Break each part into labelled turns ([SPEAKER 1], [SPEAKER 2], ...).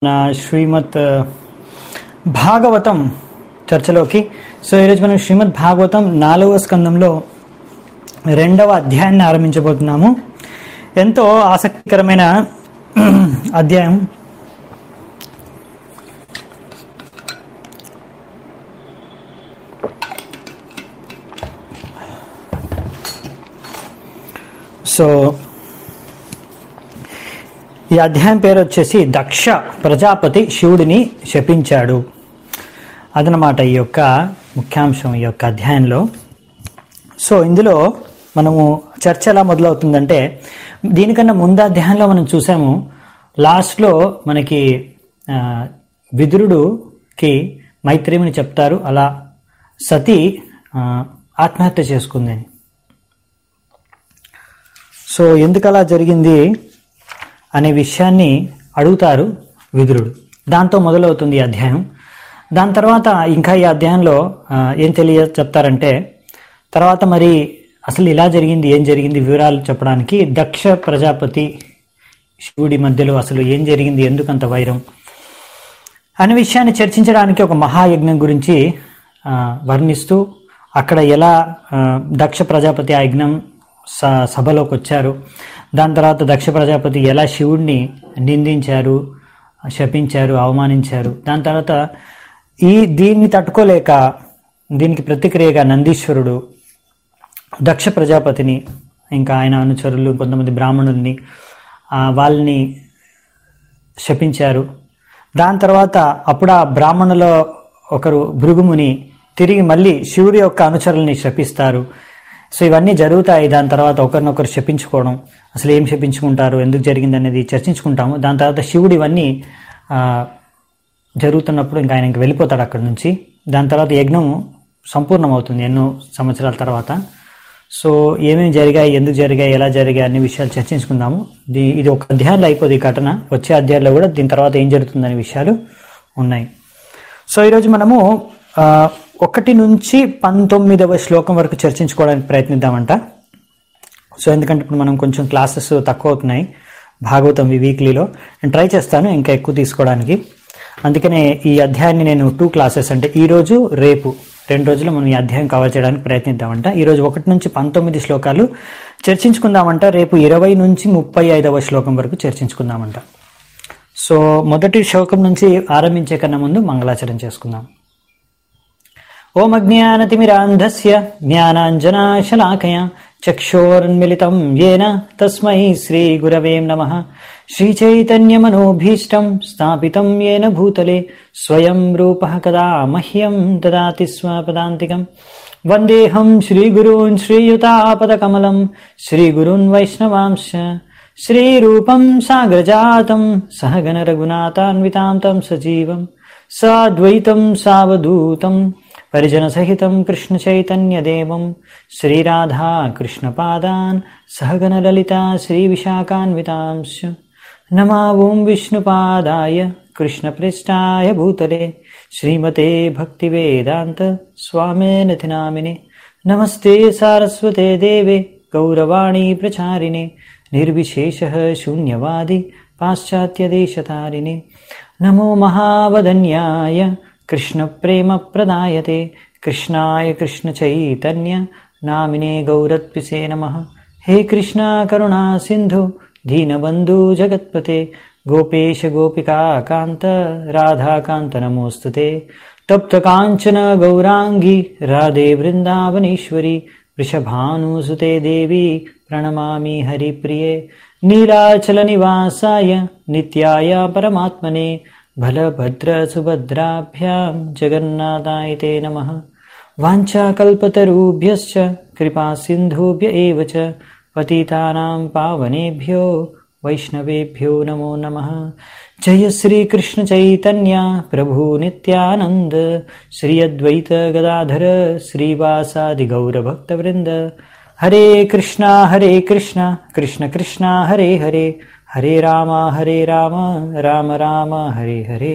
[SPEAKER 1] నా శ్రీమద్ భాగవతం చర్చలోకి సో ఈరోజు మనం శ్రీమద్ భాగవతం నాలుగవ స్కందంలో రెండవ అధ్యాయాన్ని ఆరంభించబోతున్నాము ఎంతో ఆసక్తికరమైన అధ్యాయం సో ఈ అధ్యాయం పేరు వచ్చేసి దక్ష ప్రజాపతి శివుడిని శపించాడు అదనమాట ఈ యొక్క ముఖ్యాంశం ఈ యొక్క అధ్యాయంలో సో ఇందులో మనము చర్చ ఎలా మొదలవుతుందంటే దీనికన్నా ముందు అధ్యాయంలో మనం చూసాము లాస్ట్లో మనకి ఆ, విదురుడుకి మైత్రేయుని చెప్తారు అలా సతి ఆ, ఆత్మహత్య చేసుకుందని సో ఎందుకు అలా జరిగింది అనే విషయాన్ని అడుగుతారు విదురుడు దాంతో మొదలవుతుంది ఈ అధ్యాయం దాని తర్వాత ఇంకా ఈ అధ్యాయంలో ఆ, ఏం తెలియ చెప్తారంటే తర్వాత మరి అసలు ఇలా జరిగింది ఏం జరిగింది వివరాలు చెప్పడానికి దక్ష ప్రజాపతి శివుడి మధ్యలో అసలు ఏం జరిగింది ఎందుకంత వైరం అనే విషయాన్ని చర్చించడానికి ఒక మహాయజ్ఞం గురించి ఆ, వర్ణిస్తూ అక్కడ ఎలా ఆ, దక్ష ప్రజాపతి ఆ యజ్ఞం స- సభలోకి వచ్చారు దాని తర్వాత దక్ష ప్రజాపతి ఎలా శివుడిని నిందించారు శపించారు అవమానించారు దాని తర్వాత ఈ దీన్ని తట్టుకోలేక దీనికి ప్రతిక్రియగా నందీశ్వరుడు దక్ష ప్రజాపతిని ఇంకా ఆయన అనుచరులు కొంతమంది బ్రాహ్మణుల్ని ఆ, వాళ్ళని శపించారు దాని తర్వాత అప్పుడు ఆ బ్రాహ్మణుల ఒకరు భృగుముని తిరిగి మళ్ళీ శివుడి యొక్క అనుచరుల్ని శపిస్తారు సో ఇవన్నీ జరుగుతాయి దాని తర్వాత ఒకరినొకరు శపించుకోవడం అసలు ఏం శపించుకుంటారు ఎందుకు జరిగింది అనేది చర్చించుకుంటాము దాని తర్వాత శివుడు ఇవన్నీ ఆ, జరుగుతున్నప్పుడు ఇంకా ఆయన ఇంక వెళ్ళిపోతాడు అక్కడి నుంచి దాని తర్వాత యజ్ఞం సంపూర్ణమవుతుంది ఎన్నో సంవత్సరాల తర్వాత సో ఏమేమి జరిగాయి ఎందుకు జరిగాయి ఎలా జరిగాయి అన్ని విషయాలు చర్చించుకుందాము దీ ఇది ఒక అధ్యాయంలో అయిపోదు ఈ ఘటన వచ్చే అధ్యాయంలో కూడా దీని తర్వాత ఏం జరుగుతుందనే విషయాలు ఉన్నాయి సో ఈరోజు మనము ఆ, ఒకటి నుంచి పంతొమ్మిదవ శ్లోకం వరకు చర్చించుకోవడానికి ప్రయత్నిద్దామంట సో ఎందుకంటే ఇప్పుడు మనం కొంచెం క్లాసెస్ తక్కువ అవుతున్నాయి భాగవతం ఈ వీక్లీలో నేను ట్రై చేస్తాను ఇంకా ఎక్కువ తీసుకోవడానికి అందుకనే ఈ అధ్యాయాన్ని నేను టూ క్లాసెస్ అంటే ఈ రోజు రేపు రెండు రోజులు మనం ఈ అధ్యాయం కవర్ చేయడానికి ప్రయత్నిద్దామంట ఈ రోజు ఒకటి నుంచి పంతొమ్మిది శ్లోకాలు చర్చించుకుందామంట రేపు ఇరవై నుంచి ముప్పై ఐదవ శ్లోకం వరకు చర్చించుకుందామంట సో మొదటి శ్లోకం నుంచి ఆరంభించే కన్నా ముందు మంగళాచరణ చేసుకుందాం ఓం అజ్ఞానతిమిరాంధస్య జ్ఞానాంజనాశలాకయ చక్షోర్మిళితం येन తస్మై శ్రీగురవే నమ శ్రీచైతన్యమనోభీష్టం స్థాపితం येन భూతలే స్వయం రూపः కదా మహ్యం దదాతి స్వపదాంతికం వందేహం శ్రీగురూన్ శ్రీయుతాపదకమలం శ్రీగురున్ వైష్ణవాంశ శ్రీరూపం సాగ్రజాతం సహగణ రఘునాథాన్వితాం తం సజీవం సాద్వైతం సావధూతం పరిజనసహితం కృష్ణచైతన్యదేవం శ్రీరాధా కృష్ణపాదాన్ సహగణ లలితా శ్రీవిశాఖాన్వితాంశ నమా ఓం విష్ణుపాదాయ కృష్ణపృష్టాయ భూతలే శ్రీమతే భక్తివేదాంత స్వామినతి నామినే నమస్తే సారస్వతే దేవే గౌరవాణి ప్రచారిణే నిర్విశేష శూన్యవాది పాశ్చాత్యదేశతారిణే నమో మహావదన్యాయ कृष्णप्रेमप्रदायते कृष्णाय कृष्णचैतन्य नामिने गौरत्पिसे नमः हे कृष्णा करुणा सिन्धु दीनबन्धु जगत्पते गोपेश गोपिकान्त राधाकान्त नमोऽस्तु ते तप्तकाञ्चन गौराङ्गी राधे वृन्दावनेश्वरी वृषभानुसुते देवी प्रणमामि हरिप्रिये नीलाचलनिवासाय नित्याय परमात्मने बलभद्रसुभद्राभ्यां जगन्नाथाय ते नमः वाञ्छाकल्पतरुभ्यश्च कृपासिन्धुभ्य एव च पतितानां पावनेभ्यो वैष्णवेभ्यो नमो नमः जय श्रीकृष्णचैतन्य प्रभु नित्यानन्द श्री अद्वैत गदाधर श्रीवासादिगौरभक्तवृन्द हरे कृष्णा हरे कृष्णा कृष्ण कृष्णा हरे हरे హరే రామ హరే రామ రామ రామ హరే హరే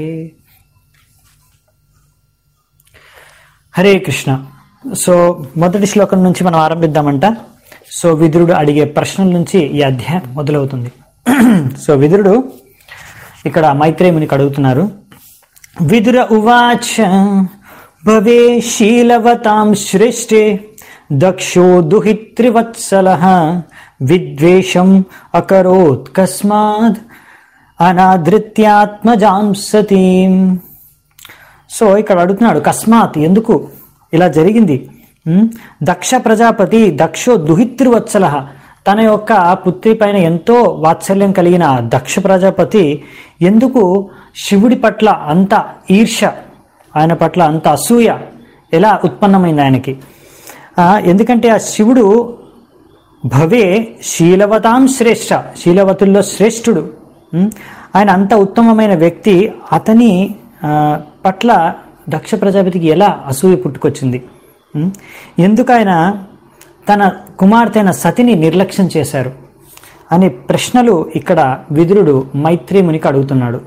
[SPEAKER 1] హరే కృష్ణ సో మొదటి శ్లోకం నుంచి మనం ఆరంభిద్దామంట సో విదురుడు అడిగే ప్రశ్నల నుంచి ఈ అధ్యాయం మొదలవుతుంది సో విదురుడు ఇక్కడ మైత్రేయునికి అడుగుతున్నారు విదుర ఉవాచ భవే శీలవతాం శ్రేష్ఠే దక్షో దుహిత్రివత్సల విద్వేషం అకరోత్ కస్మాత్ అనాదృత్యాత్మజాం సతీం సో ఇక్కడ అడుగుతున్నాడు కస్మాత్ ఎందుకు ఇలా జరిగింది ఉమ్, దక్ష ప్రజాపతి దక్షో దుహిత్రివత్సల తన యొక్క పుత్రి పైన ఎంతో వాత్సల్యం కలిగిన దక్ష ప్రజాపతి ఎందుకు శివుడి పట్ల అంత ఈర్ష ఆయన పట్ల అంత అసూయ ఎలా ఉత్పన్నమైంది ఆయనకి ఆ, ఎందుకంటే ఆ శివుడు భవే శీలవతాం శ్రేష్ఠ శీలవతుల్లో శ్రేష్ఠుడు ఉమ్, ఆయన అంత ఉత్తమమైన వ్యక్తి అతని ఆ, పట్ల దక్ష ప్రజాపతికి ఎలా అసూయ పుట్టుకొచ్చింది ఉమ్, ఎందుకు ఆయన తన కుమార్తె అయిన సతిని నిర్లక్ష్యం చేశారు అనే ప్రశ్నలు ఇక్కడ విదురుడు మైత్రి మునికి అడుగుతున్నాడు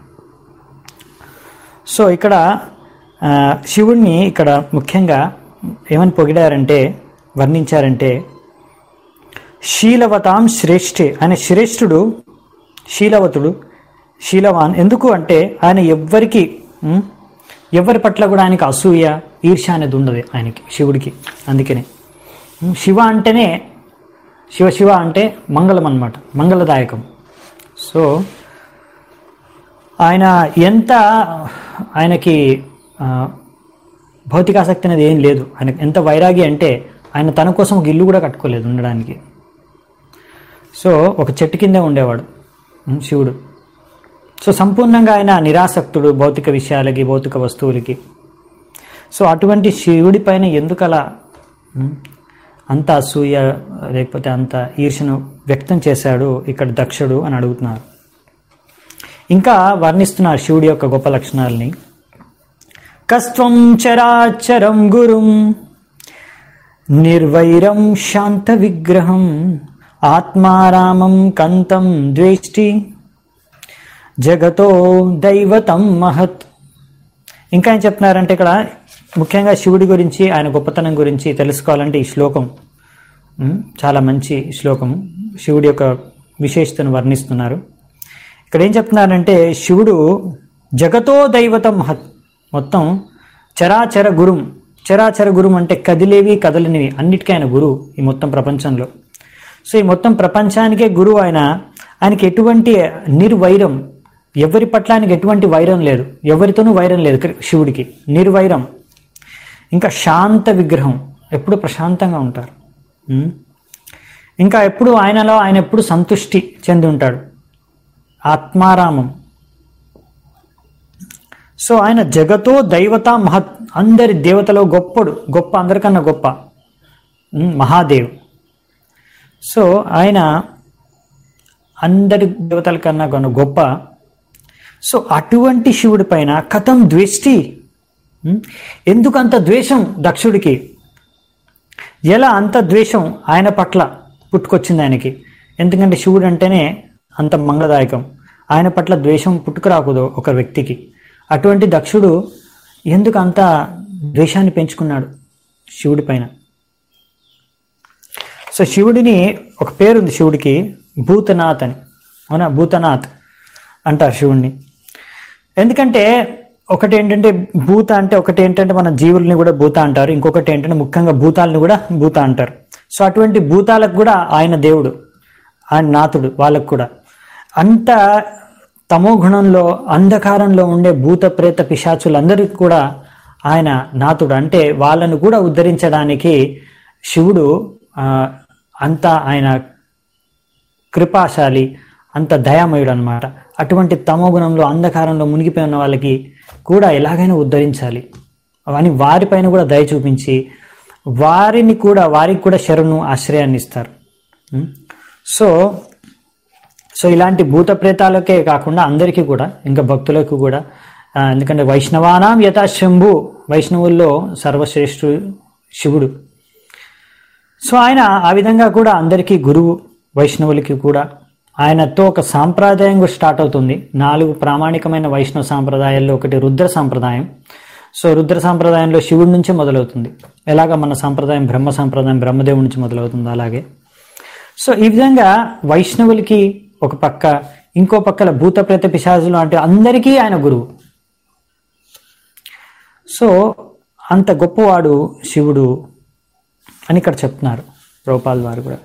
[SPEAKER 1] సో ఇక్కడ ఆ, శివుణ్ణి ఇక్కడ ముఖ్యంగా ఏమని పొగిడారంటే వర్ణించారంటే శీలవతాం శ్రేష్ఠే ఆయన శ్రేష్ఠుడు శీలవతుడు శీలవాన్ ఎందుకు అంటే ఆయన ఎవ్వరికి ఉం, ఎవరి పట్ల కూడా ఆయనకి అసూయ ఈర్ష అనేది ఉండదు ఆయనకి శివుడికి అందుకనే ఉం, శివ అంటేనే శివ శివ అంటే మంగళం అన్నమాట మంగళదాయకం సో ఆయన ఎంత ఆయనకి ఆ, భౌతికాసక్తి అనేది ఏం లేదు ఆయనకు ఎంత వైరాగి అంటే ఆయన తన కోసం ఒక ఇల్లు కూడా కట్టుకోలేదు ఉండడానికి సో ఒక చెట్టు కిందే ఉండేవాడు ఉమ్, శివుడు సో సంపూర్ణంగా ఆయన నిరాసక్తుడు భౌతిక విషయాలకి భౌతిక వస్తువులకి సో అటువంటి శివుడి పైన ఎందుకు అలా ఉమ్, అంత అసూయ లేకపోతే అంత ఈర్షను వ్యక్తం చేశాడు ఇక్కడ దక్షుడు అని అడుగుతున్నారు ఇంకా వర్ణిస్తున్నారు శివుడి యొక్క గొప్ప లక్షణాలని కస్త్వం చరాచరం గురుం నిర్వైరం శాంత విగ్రహం ఆత్మారామం కంతం ద్వేష్టి జగతో దైవతం మహత్ ఇంకా ఏం చెప్తున్నారంటే ఇక్కడ ముఖ్యంగా శివుడి గురించి ఆయన గొప్పతనం గురించి తెలుసుకోవాలంటే ఈ శ్లోకం ఉమ్, చాలా మంచి శ్లోకం శివుడి యొక్క విశేషతను వర్ణిస్తున్నారు ఇక్కడ ఏం చెప్తున్నారంటే శివుడు జగతో దైవతం మహత్ మొత్తం చరాచర గురుం చరాచర గురుం అంటే కదిలేవి కదలనివి అన్నిటికీ ఆయన గురువు ఈ మొత్తం ప్రపంచంలో సో ఈ మొత్తం ప్రపంచానికే గురువు ఆయన ఆయనకి ఎటువంటి నిర్వైరం ఎవరి పట్ల ఆయనకి ఎటువంటి వైరం లేదు ఎవరితోనూ వైరం లేదు కృ- శివుడికి నిర్వైరం ఇంకా శాంత విగ్రహం ఎప్పుడు ప్రశాంతంగా ఉంటారు ఉమ్. ఇంకా ఎప్పుడు ఆయనలో ఆయన ఎప్పుడు సంతుష్టి చెంది ఉంటాడు ఆత్మారామం సో ఆయన జగతో దైవత మహత్ అందరి దేవతలో గొప్పడు గొప్ప అందరికన్నా గొప్ప ఉమ్, మహాదేవ్ సో ఆయన అందరి దేవతల కన్నా కన్నా గొప్ప సో అటువంటి శివుడి పైన కథం ద్వేష్టి ఉమ్, ఎందుకు అంత ద్వేషం దక్షుడికి ఎలా అంత ద్వేషం ఆయన పట్ల పుట్టుకొచ్చింది ఆయనకి ఎందుకంటే శివుడు అంటేనే అంత మంగళదాయకం ఆయన పట్ల ద్వేషం పుట్టుకురాకూడదు ఒక వ్యక్తికి అటువంటి దక్షుడు ఎందుకు అంత ద్వేషాన్ని పెంచుకున్నాడు శివుడి పైన సో శివుడిని ఒక పేరుంది శివుడికి భూతనాథ్ అని అవునా భూతనాథ్ అంటారు శివుణ్ణి ఎందుకంటే ఒకటి ఏంటంటే భూత అంటే ఒకటి ఏంటంటే మన జీవుల్ని కూడా భూత అంటారు ఇంకొకటి ఏంటంటే ముఖ్యంగా భూతాలని కూడా భూత అంటారు సో అటువంటి భూతాలకు కూడా ఆయన దేవుడు ఆయన నాథుడు వాళ్ళకు కూడా అంత తమో గుణంలో అంధకారంలో ఉండే భూత ప్రేత పిశాచులందరికీ కూడా ఆయన నాథుడు అంటే వాళ్ళను కూడా ఉద్ధరించడానికి శివుడు ఆ, అంత ఆయన కృపాశాలి అంత దయామయుడు అనమాట అటువంటి తమో గుణంలో అంధకారంలో మునిగిపోయి ఉన్న వాళ్ళకి కూడా ఎలాగైనా ఉద్ధరించాలి అని వారిపైన కూడా దయ చూపించి వారిని కూడా వారికి కూడా శరణు ఆశ్రయాన్ని ఇస్తారు ఉం? సో సో ఇలాంటి భూత ప్రేతాలకే కాకుండా అందరికీ కూడా ఇంకా భక్తులకు కూడా ఆ, ఎందుకంటే వైష్ణవానాం యథాశంభు వైష్ణవుల్లో సర్వశ్రేష్ఠుడు శివుడు సో ఆయన ఆ విధంగా కూడా అందరికీ గురువు వైష్ణవులకి కూడా ఆయనతో ఒక సాంప్రదాయం కూడా స్టార్ట్ అవుతుంది నాలుగు ప్రామాణికమైన వైష్ణవ సాంప్రదాయాల్లో ఒకటి రుద్ర సాంప్రదాయం సో రుద్ర సాంప్రదాయంలో శివుడి నుంచే మొదలవుతుంది ఎలాగ మన సాంప్రదాయం బ్రహ్మ సాంప్రదాయం బ్రహ్మదేవుడి నుంచి మొదలవుతుంది అలాగే సో ఈ విధంగా వైష్ణవులకి ఒక పక్క ఇంకో పక్కల భూత ప్రేత పిశాచులు అంటే అందరికీ ఆయన గురువు సో అంత గొప్పవాడు శివుడు అని ఇక్కడ చెప్తున్నారు రూపాల్ వారు కూడా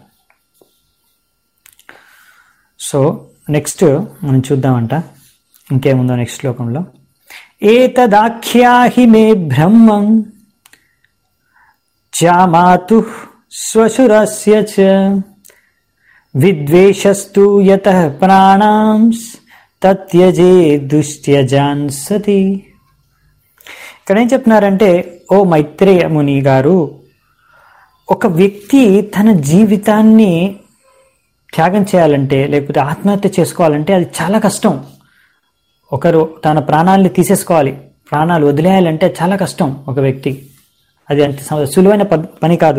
[SPEAKER 1] సో నెక్స్ట్ మనం చూద్దామంట ఇంకేముందో నెక్స్ట్ శ్లోకంలో ఏతదాఖ్యాహి మే బ్రహ్మం జామాతు శ్వశురస్య చ విద్వేషస్తు యత ప్రాణాం తత్యజే దుష్ట్యజాన్ సతి ఇక్కడ ఏం చెప్తున్నారంటే ఓ మైత్రేయ ముని గారు ఒక వ్యక్తి తన జీవితాన్ని త్యాగం చేయాలంటే లేకపోతే ఆత్మహత్య చేసుకోవాలంటే అది చాలా కష్టం ఒకరు తన ప్రాణాలని తీసేసుకోవాలి ప్రాణాలు వదిలేయాలంటే చాలా కష్టం ఒక వ్యక్తి అది అంత సం- సులువైన ప- పని కాదు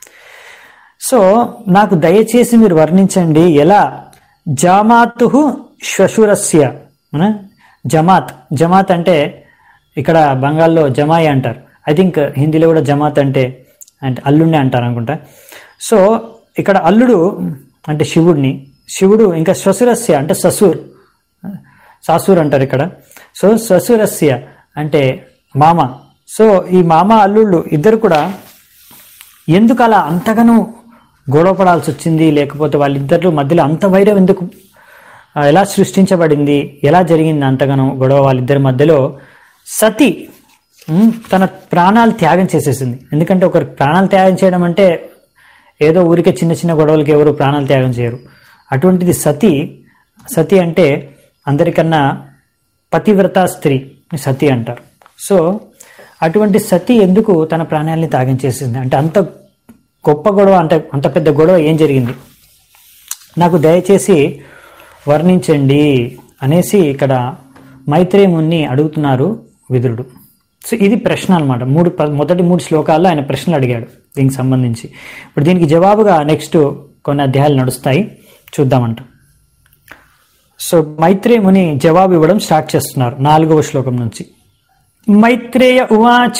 [SPEAKER 1] సో నాకు దయచేసి మీరు వర్ణించండి ఎలా జమాతు శ్వశురస్య మన? జమాత్ జమాత్ అంటే ఇక్కడ బంగాల్లో జమాయి అంటారు ఐ థింక్ హిందీలో కూడా జమాత్ అంటే అంటే అల్లుడిని అంటారు అనుకుంటా సో ఇక్కడ అల్లుడు అంటే శివుడిని శివుడు ఇంకా శ్వశురస్య అంటే ససూర్ సాసూర్ అంటారు ఇక్కడ సో ససురస్య అంటే మామ సో ఈ మామ అల్లుళ్ళు ఇద్దరు కూడా ఎందుకు అలా అంతగానో గొడవ పడాల్సి వచ్చింది లేకపోతే వాళ్ళిద్దరు మధ్యలో అంత వైరం ఎందుకు ఆ, ఎలా సృష్టించబడింది ఎలా జరిగింది అంతగానో గొడవ వాళ్ళిద్దరి మధ్యలో సతి ఉమ్, తన ప్రాణాలు త్యాగం చేసేసింది ఎందుకంటే ఒకరు ప్రాణాలు త్యాగం చేయడం అంటే ఏదో ఊరికే చిన్న చిన్న గొడవలకి ఎవరు ప్రాణాలు త్యాగం చేయరు అటువంటిది సతి సతి అంటే అందరికన్నా పతివ్రత స్త్రీ సతి అంటారు సో అటువంటి సతి ఎందుకు తన ప్రాణాలని త్యాగం చేసింది అంటే అంత గొప్ప గొడవ అంటే అంత పెద్ద గొడవ ఏం జరిగింది నాకు దయచేసి వర్ణించండి అనేసి ఇక్కడ మైత్రేయుని అడుగుతున్నారు విదురుడు సో ఇది ప్రశ్న అనమాట మూడు ప- మొదటి మూడు శ్లోకాల్లో ఆయన ప్రశ్నలు అడిగాడు దీనికి సంబంధించి ఇప్పుడు దీనికి జవాబుగా నెక్స్ట్ కొన్ని అధ్యాయాలు నడుస్తాయి చూద్దామంట సో మైత్రేయ ముని జవాబు ఇవ్వడం స్టార్ట్ చేస్తున్నారు నాలుగవ శ్లోకం నుంచి మైత్రేయ ఉవాచ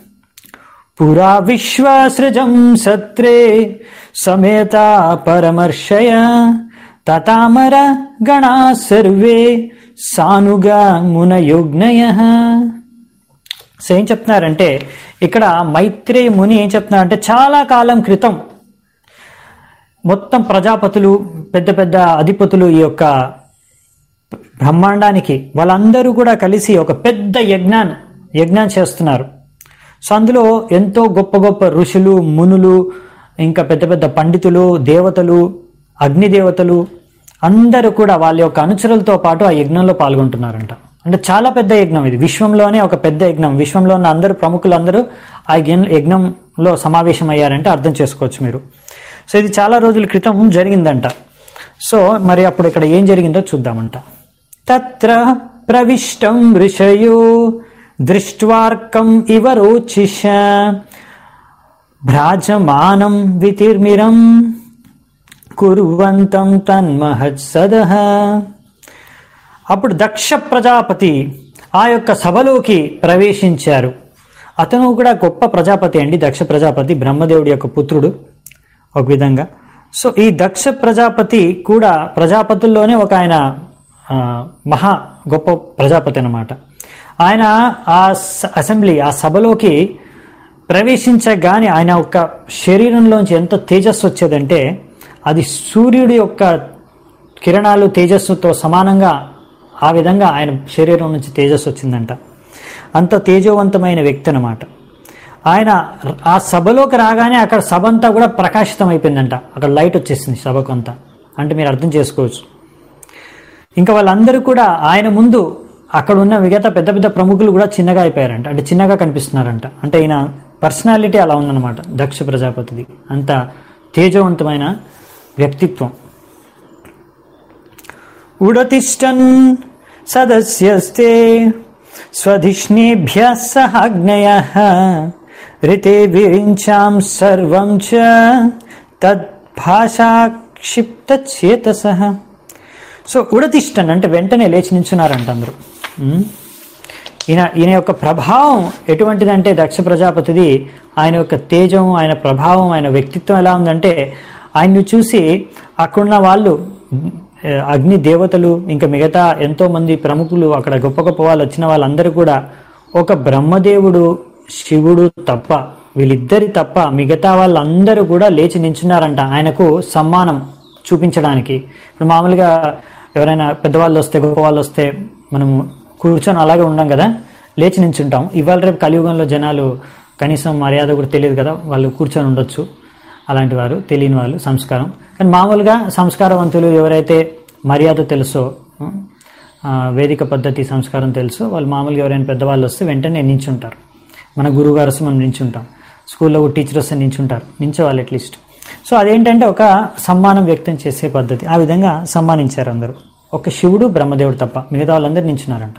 [SPEAKER 1] పురా విశ్వాసృజం సత్రే సమేత పరమర్షయ తతామర గణా సర్వే సానుగా మునయోగ్నయ సో ఏం చెప్తున్నారంటే ఇక్కడ మైత్రేయ ముని ఏం చెప్తున్నారంటే చాలా కాలం క్రితం మొత్తం ప్రజాపతులు పెద్ద పెద్ద అధిపతులు ఈ యొక్క బ్రహ్మాండానికి వాళ్ళందరూ కూడా కలిసి ఒక పెద్ద యజ్ఞాన్ని యజ్ఞం చేస్తున్నారు సో అందులో ఎంతో గొప్ప గొప్ప ఋషులు మునులు ఇంకా పెద్ద పెద్ద పండితులు దేవతలు అగ్నిదేవతలు అందరూ కూడా వాళ్ళ యొక్క అనుచరులతో పాటు ఆ యజ్ఞంలో పాల్గొంటున్నారంట అంటే చాలా పెద్ద యజ్ఞం ఇది విశ్వంలోనే ఒక పెద్ద యజ్ఞం విశ్వంలో ఉన్న అందరూ ప్రముఖులందరూ ఆ యజ్ఞ- యజ్ఞంలో సమావేశం అయ్యారంటే అర్థం చేసుకోవచ్చు మీరు సో ఇది చాలా రోజుల క్రితం జరిగిందంట సో మరి అప్పుడు ఇక్కడ ఏం జరిగిందో చూద్దామంట తత్ర ప్రవిష్టం ఋషయో దృష్ట్వార్కం ఇవ రోచిష భ్రాజమానం వితిర్మిరం కుర్వంతం తన్మహత్సదః అప్పుడు దక్ష ప్రజాపతి ఆ యొక్క సభలోకి ప్రవేశించారు అతను కూడా గొప్ప ప్రజాపతి అండి దక్ష ప్రజాపతి బ్రహ్మదేవుడి యొక్క పుత్రుడు ఒక విధంగా సో ఈ దక్ష ప్రజాపతి కూడా ప్రజాపతుల్లోనే ఒక ఆయన ఆ, మహా గొప్ప ప్రజాపతి అన్నమాట ఆయన ఆ స- అసెంబ్లీ ఆ సభలోకి ప్రవేశించగానే ఆయన యొక్క శరీరంలోంచి ఎంత తేజస్సు వచ్చేదంటే అది సూర్యుడి యొక్క కిరణాలు తేజస్సుతో సమానంగా ఆ విధంగా ఆయన శరీరం నుంచి తేజస్సు వచ్చిందంట అంత తేజోవంతమైన వ్యక్తి అనమాట ఆయన ఆ సభలోకి రాగానే అక్కడ సభ అంతా కూడా ప్రకాశితం అయిపోయిందంట అక్కడ లైట్ వచ్చేసింది సభకు అంతా అంటే మీరు అర్థం చేసుకోవచ్చు ఇంకా వాళ్ళందరూ కూడా ఆయన ముందు అక్కడ ఉన్న మిగతా పెద్ద పెద్ద ప్రముఖులు కూడా చిన్నగా అయిపోయారంట అంటే చిన్నగా కనిపిస్తున్నారంట అంటే ఈయన పర్సనాలిటీ అలా ఉందన్నమాట దక్ష ప్రజాపతిది అంత తేజవంతమైన వ్యక్తిత్వం ఉడతిష్టన్ సదస్యస్తే స్వధిష్ణేభ్య సహాగ్నయ రితే విరించాం సర్వం చ తద్భాషాక్షిప్త చేతస సో ఉడతిష్టన్ అంటే వెంటనే లేచి నించున్నారంట అందరూ ఉమ్. ఈయన ఈయన యొక్క ప్రభావం ఎటువంటిదంటే దక్ష ప్రజాపతిది ఆయన యొక్క తేజం ఆయన ప్రభావం ఆయన వ్యక్తిత్వం ఎలా ఉందంటే ఆయన్ని చూసి అక్కడున్న వాళ్ళు ఆ, అగ్ని దేవతలు ఇంకా మిగతా ఎంతో మంది ప్రముఖులు అక్కడ గొప్ప గొప్ప వాళ్ళు వచ్చిన వాళ్ళందరూ కూడా ఒక బ్రహ్మదేవుడు శివుడు తప్ప వీళ్ళిద్దరి తప్ప మిగతా వాళ్ళందరూ కూడా లేచి నించున్నారంట ఆయనకు సమ్మానం చూపించడానికి ఇప్పుడు మామూలుగా ఎవరైనా పెద్దవాళ్ళు వస్తే గొప్ప వాళ్ళు వస్తే మనము కూర్చొని అలాగే ఉండం కదా లేచి నించుంటాం ఇవాళ రేపు కలియుగంలో జనాలు కనీసం మర్యాద కూడా తెలియదు కదా వాళ్ళు కూర్చొని ఉండొచ్చు అలాంటి వారు తెలియని వాళ్ళు సంస్కారం కానీ మామూలుగా సంస్కారవంతులు ఎవరైతే మర్యాద తెలుసో ఆ, వేదిక పద్ధతి సంస్కారం తెలుసో వాళ్ళు మామూలుగా ఎవరైనా పెద్దవాళ్ళు వస్తే వెంటనే నించుంటారు మన గురువుగారు వస్తే మనం నించుంటాం స్కూల్లో కూడా టీచర్ వస్తే నించుంటారు నించోవాలి అట్లీస్ట్ సో అదేంటంటే ఒక సమ్మానం వ్యక్తం చేసే పద్ధతి ఆ విధంగా సమ్మానించారు అందరూ ఒక శివుడు బ్రహ్మదేవుడు తప్ప మిగతా వాళ్ళందరూ నించున్నారంట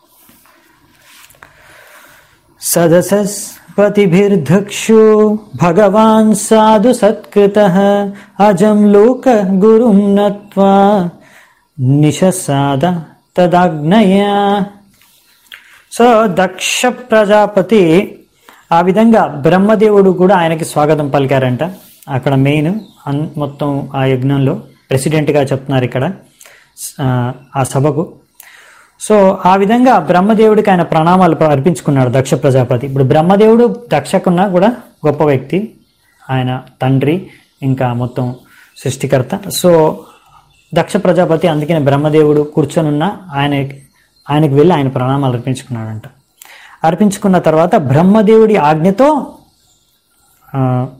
[SPEAKER 1] సదసస్పతిభిర్ధక్షు భగవాన్ సాధు సత్కృత అజం లోక గురుం నత్వా నిశసాద తదాగ్నయా సో దక్ష ప్రజాపతి ఆ విధంగా బ్రహ్మదేవుడు కూడా ఆయనకి స్వాగతం పలికారంట అక్కడ మెయిన్ అన్- మొత్తం ఆ యజ్ఞంలో ప్రెసిడెంట్గా చెప్తున్నారు ఇక్కడ ఆ, ఆ సభకు సో ఆ విధంగా బ్రహ్మదేవుడికి ఆయన ప్రణామాలు అర్పించుకున్నాడు దక్ష ప్రజాపతి ఇప్పుడు బ్రహ్మదేవుడు దక్షకున్నా కూడా గొప్ప వ్యక్తి ఆయన తండ్రి ఇంకా మొత్తం సృష్టికర్త సో దక్ష ప్రజాపతి అందుకనే బ్రహ్మదేవుడు కూర్చొనున్న ఆయన ఆయనకు వెళ్ళి ఆయన ప్రణామాలు అర్పించుకున్నాడంట అర్పించుకున్న తర్వాత బ్రహ్మదేవుడి ఆజ్ఞతో ఆ,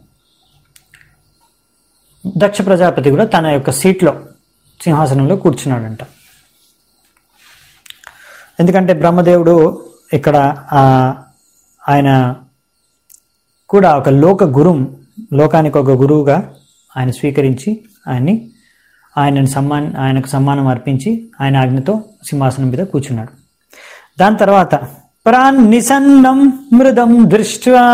[SPEAKER 1] దక్ష ప్రజాపతి కూడా తన యొక్క సీట్లో సింహాసనంలో కూర్చున్నాడంట ఎందుకంటే బ్రహ్మదేవుడు ఇక్కడ ఆ, ఆయన కూడా ఒక లోక గురుం లోకానికి ఒక గురువుగా ఆయన స్వీకరించి ఆయన్ని ఆయనను సమ్మాన్ ఆయనకు సమ్మానం అర్పించి ఆయన ఆజ్ఞతో సింహాసనం మీద కూర్చున్నాడు దాని తర్వాత ప్రాన్ నిసన్నం మృదం దృష్ట్వా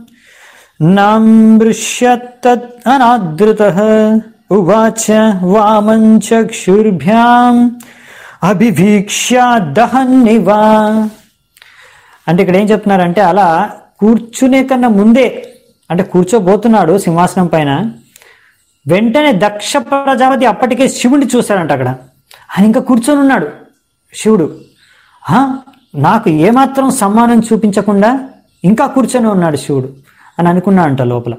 [SPEAKER 1] నామృష్యత్ అనాదృత ఉవాచ వామం చక్షుర్భ్యాం అభివీక్ష్య దహన్నివా అంటే ఇక్కడ ఏం చెప్తున్నారంటే అలా కూర్చునే కన్నా ముందే అంటే కూర్చోబోతున్నాడు సింహాసనం పైన వెంటనే దక్ష ప్రజాపతి అప్పటికే శివుడిని చూశాడంట అక్కడ ఆయన ఇంకా కూర్చొని ఉన్నాడు శివుడు "ఆ, నాకు ఏమాత్రం సమ్మానం చూపించకుండా ఇంకా కూర్చొని ఉన్నాడు శివుడు అని అనుకున్నాడంట లోపల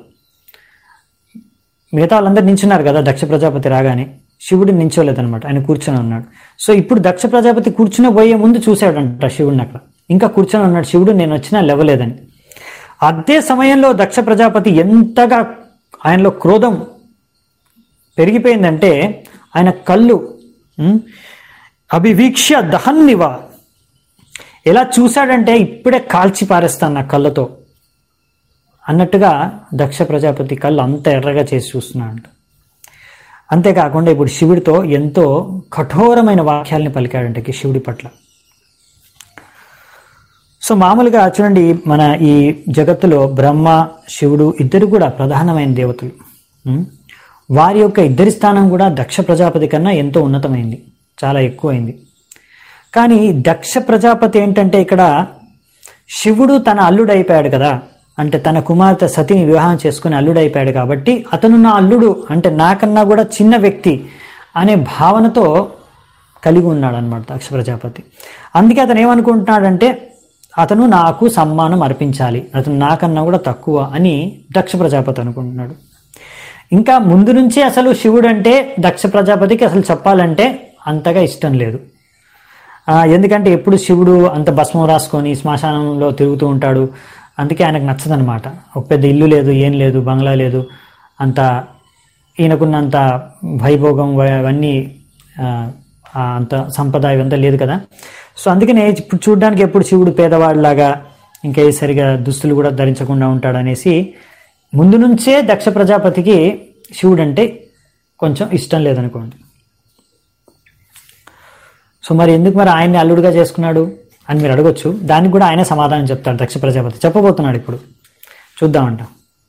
[SPEAKER 1] మిగతా వాళ్ళందరూ నించున్నారు కదా దక్ష ప్రజాపతి రాగానే శివుడు నించోలేదనమాట ఆయన కూర్చొని ఉన్నాడు సో ఇప్పుడు దక్ష ప్రజాపతి కూర్చుని పోయే ముందు చూశాడంట శివుడిని అక్కడ ఇంకా కూర్చొని ఉన్నాడు శివుడు నేను వచ్చినా లేవలేదని అదే సమయంలో దక్ష ప్రజాపతి ఎంతగా ఆయనలో క్రోధం పెరిగిపోయిందంటే ఆయన కళ్ళు ఉమ్, అభివీక్ష దహన్నివ ఎలా చూశాడంటే ఇప్పుడే కాల్చి పారేస్తాను నా కళ్ళతో అన్నట్టుగా దక్ష ప్రజాపతి కళ్ళు అంత ఎర్రగా చేసి చూస్తున్నాడంట అంతేకాకుండా ఇప్పుడు శివుడితో ఎంతో కఠోరమైన వాక్యాల్ని పలికాడంట ఈ శివుడి పట్ల సో మామూలుగా చూడండి మన ఈ జగత్తులో బ్రహ్మ శివుడు ఇద్దరు కూడా ప్రధానమైన దేవతలు ఉం? వారి యొక్క ఇద్దరి స్థానం కూడా దక్ష ప్రజాపతి కన్నా ఎంతో ఉన్నతమైంది చాలా ఎక్కువైంది కానీ దక్ష ప్రజాపతి ఏంటంటే ఇక్కడ శివుడు తన అల్లుడైపోయాడు కదా అంటే తన కుమార్తె సతిని వివాహం చేసుకుని అల్లుడైపోయాడు కాబట్టి అతను నా అల్లుడు అంటే నాకన్నా కూడా చిన్న వ్యక్తి అనే భావనతో కలిగి ఉన్నాడు అనమాట దక్ష ప్రజాపతి అందుకే అతను ఏమనుకుంటున్నాడంటే అతను నాకు సమ్మానం అర్పించాలి అతను నాకన్నా కూడా తక్కువ అని దక్ష ప్రజాపతి అనుకుంటున్నాడు ఇంకా ముందు నుంచి అసలు శివుడు అంటే దక్ష ప్రజాపతికి అసలు చెప్పాలంటే అంతగా ఇష్టం లేదు ఆ, ఎందుకంటే ఎప్పుడు శివుడు అంత భస్మం రాసుకొని శ్మశానంలో తిరుగుతూ ఉంటాడు అందుకే ఆయనకు నచ్చదనమాట ఒక పెద్ద ఇల్లు లేదు ఏం లేదు బంగ్లా లేదు అంత ఈయనకున్నంత వైభోగం వ- అవన్నీ ఆ, ఆ, అంత సంపద ఇవంతా లేదు కదా సో అందుకనే ఇప్పుడు చూడడానికి ఎప్పుడు శివుడు పేదవాడిలాగా ఇంకా ఏ సరిగా దుస్తులు కూడా ధరించకుండా ఉంటాడనేసి ముందు నుంచే దక్ష ప్రజాపతికి శివుడు అంటే కొంచెం ఇష్టం లేదనుకోండి సో మరి ఎందుకు మరి ఆయన్ని అల్లుడుగా చేసుకున్నాడు అని మీరు అడగొచ్చు దానికి కూడా ఆయనే సమాధానం చెప్తాడు దక్ష ప్రజాపతి చెప్పబోతున్నాడు ఇప్పుడు చూద్దామంట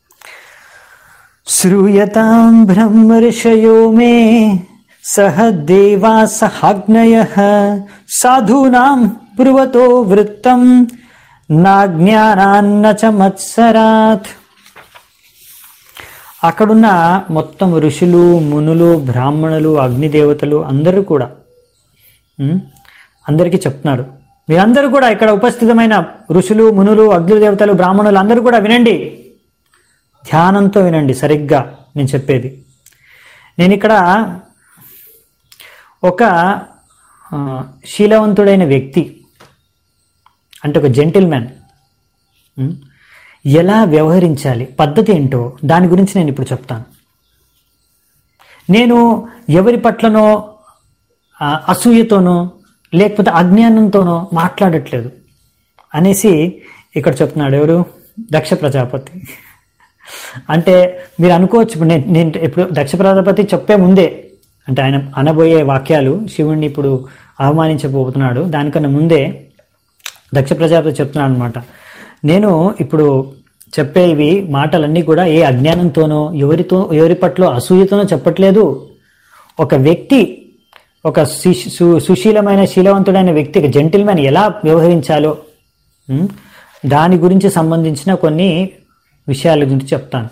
[SPEAKER 1] శ్రూయతాం బ్రహ్మర్షయో మే సహ దేవా సహాగ్నయ సాధూనాం పురువతో వృత్తం నా జ్ఞానాన్న చ మత్సరాత్ అక్కడున్న మొత్తం ఋషులు మునులు బ్రాహ్మణులు అగ్నిదేవతలు అందరూ కూడా ఉమ్, అందరికీ చెప్తున్నారు మీరందరూ కూడా ఇక్కడ ఉపస్థితమైన ఋషులు మునులు అగ్నిదేవతలు బ్రాహ్మణులు అందరూ కూడా వినండి ధ్యానంతో వినండి సరిగ్గా నేను చెప్పేది నేను ఇక్కడ ఒక ఆ, శీలవంతుడైన వ్యక్తి అంటే ఒక జెంటిల్మ్యాన్ ఉమ్, ఎలా వ్యవహరించాలి పద్ధతి ఏంటో దాని గురించి నేను ఇప్పుడు చెప్తాను నేను ఎవరి పట్లనో ఆ, అసూయతోనో లేకపోతే అజ్ఞానంతోనో మాట్లాడట్లేదు అనేసి ఇక్కడ చెప్తున్నాడు ఎవరు దక్ష ప్రజాపతి అంటే మీరు అనుకోవచ్చు ఇప్పుడు నేను నేను ఇప్పుడు దక్ష ప్రజాపతి చెప్పే ముందే అంటే ఆయన అనబోయే వాక్యాలు శివుణ్ణి ఇప్పుడు అవమానించబోతున్నాడు దానికన్నా ముందే దక్ష ప్రజాపతి చెప్తున్నాడు అనమాట నేను ఇప్పుడు చెప్పే ఇవి మాటలన్నీ కూడా ఏ అజ్ఞానంతోనో ఎవరితో ఎవరి పట్ల అసూయతోనో చెప్పట్లేదు ఒక వ్యక్తి ఒక సు- సు- సుశీలమైన శీలవంతుడైన వ్యక్తి ఒక జెంటిల్మెన్ ఎలా వ్యవహరించాలో ఉం, దాని గురించి సంబంధించిన కొన్ని విషయాల గురించి చెప్తాను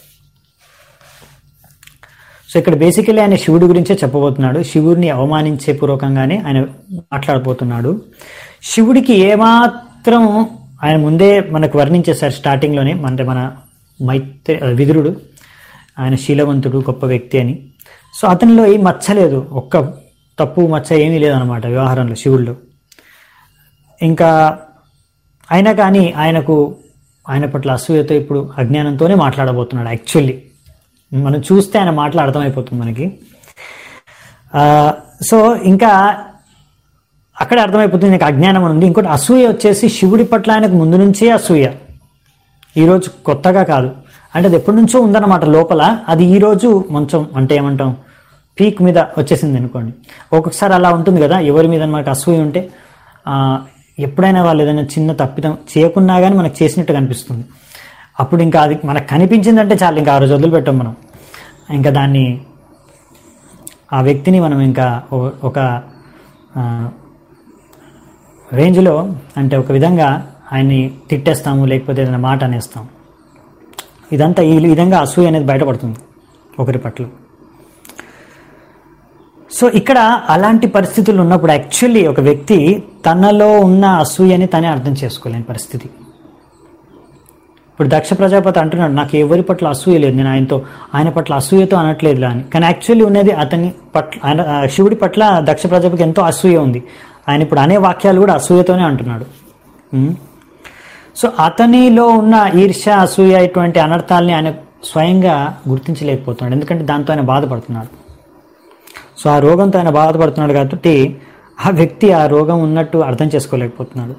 [SPEAKER 1] సో ఇక్కడ బేసికలీ ఆయన శివుడి గురించే చెప్పబోతున్నాడు శివుడిని అవమానించే పూర్వకంగానే ఆయన మాట్లాడబోతున్నాడు శివుడికి ఏమాత్రం ఆయన ముందే మనకు వర్ణించేశారు స్టార్టింగ్లోనే అంటే మన మైత్రి విదురుడు ఆయన శీలవంతుడు గొప్ప వ్యక్తి అని సో అతనిలో ఏం మచ్చలేదు ఒక్క తప్పు మచ్చ ఏమీ లేదనమాట వ్యవహారంలో శివుడిలో ఇంకా అయినా కానీ ఆయనకు ఆయన పట్ల అసూయతో ఇప్పుడు అజ్ఞానంతోనే మాట్లాడబోతున్నాడు యాక్చువల్లీ మనం చూస్తే ఆయన మాటలు అర్థమైపోతుంది మనకి ఆ, సో ఇంకా అక్కడే అర్థమైపోతుంది నీకు అజ్ఞానం అని ఉంది ఇంకోటి అసూయ వచ్చేసి శివుడి పట్ల ఆయనకు ముందు నుంచే అసూయ ఈరోజు కొత్తగా కాదు అంటే అది ఎప్పటి నుంచో ఉందన్నమాట లోపల అది ఈరోజు కొంచెం అంటే ఏమంటాం పీక్ మీద వచ్చేసింది అనుకోండి ఒక్కొక్కసారి అలా ఉంటుంది కదా ఎవరి మీద మనకు అసూయ ఉంటే ఆ, ఎప్పుడైనా వాళ్ళు ఏదైనా చిన్న తప్పిదం చేయకున్నా కానీ మనకు చేసినట్టు కనిపిస్తుంది అప్పుడు ఇంకా అది మనకు కనిపించిందంటే చాలు ఇంకా ఆ రోజు వదిలిపెట్టాం మనం ఇంకా దాన్ని ఆ వ్యక్తిని మనం ఇంకా ఓ- ఒక ఆ, రేంజ్లో అంటే ఒక విధంగా ఆయన్ని తిట్టేస్తాము లేకపోతే ఏదైనా మాట అనేస్తాం ఇదంతా ఈ విధంగా అసూయ అనేది బయటపడుతుంది ఒకరి పట్ల సో ఇక్కడ అలాంటి పరిస్థితులు ఉన్నప్పుడు యాక్చువల్లీ ఒక వ్యక్తి తనలో ఉన్న అసూయని తనే అర్థం చేసుకోలేని పరిస్థితి ఇప్పుడు దక్ష ప్రజాపతి అంటున్నాడు నాకు ఎవరి పట్ల అసూయ లేదు నేను ఆయనతో ఆయన పట్ల అసూయతో అనట్లేదు అని కానీ యాక్చువల్లీ ఉన్నది అతని పట్ల ఆయన ఆ శివుడి పట్ల దక్ష ప్రజాపతికి ఎంతో అసూయ ఉంది ఆయన ఇప్పుడు అనే వాక్యాలు కూడా అసూయతోనే అంటున్నాడు ఉం? సో అతనిలో ఉన్న ఈర్ష్య అసూయ ఇటువంటి అనర్థాలని ఆయన స్వయంగా గుర్తించలేకపోతున్నాడు ఎందుకంటే దాంతో ఆయన బాధపడుతున్నాడు సో ఆ రోగంతో ఆయన బాధపడుతున్నాడు కాబట్టి ఆ వ్యక్తి ఆ రోగం ఉన్నట్టు అర్థం చేసుకోలేకపోతున్నాడు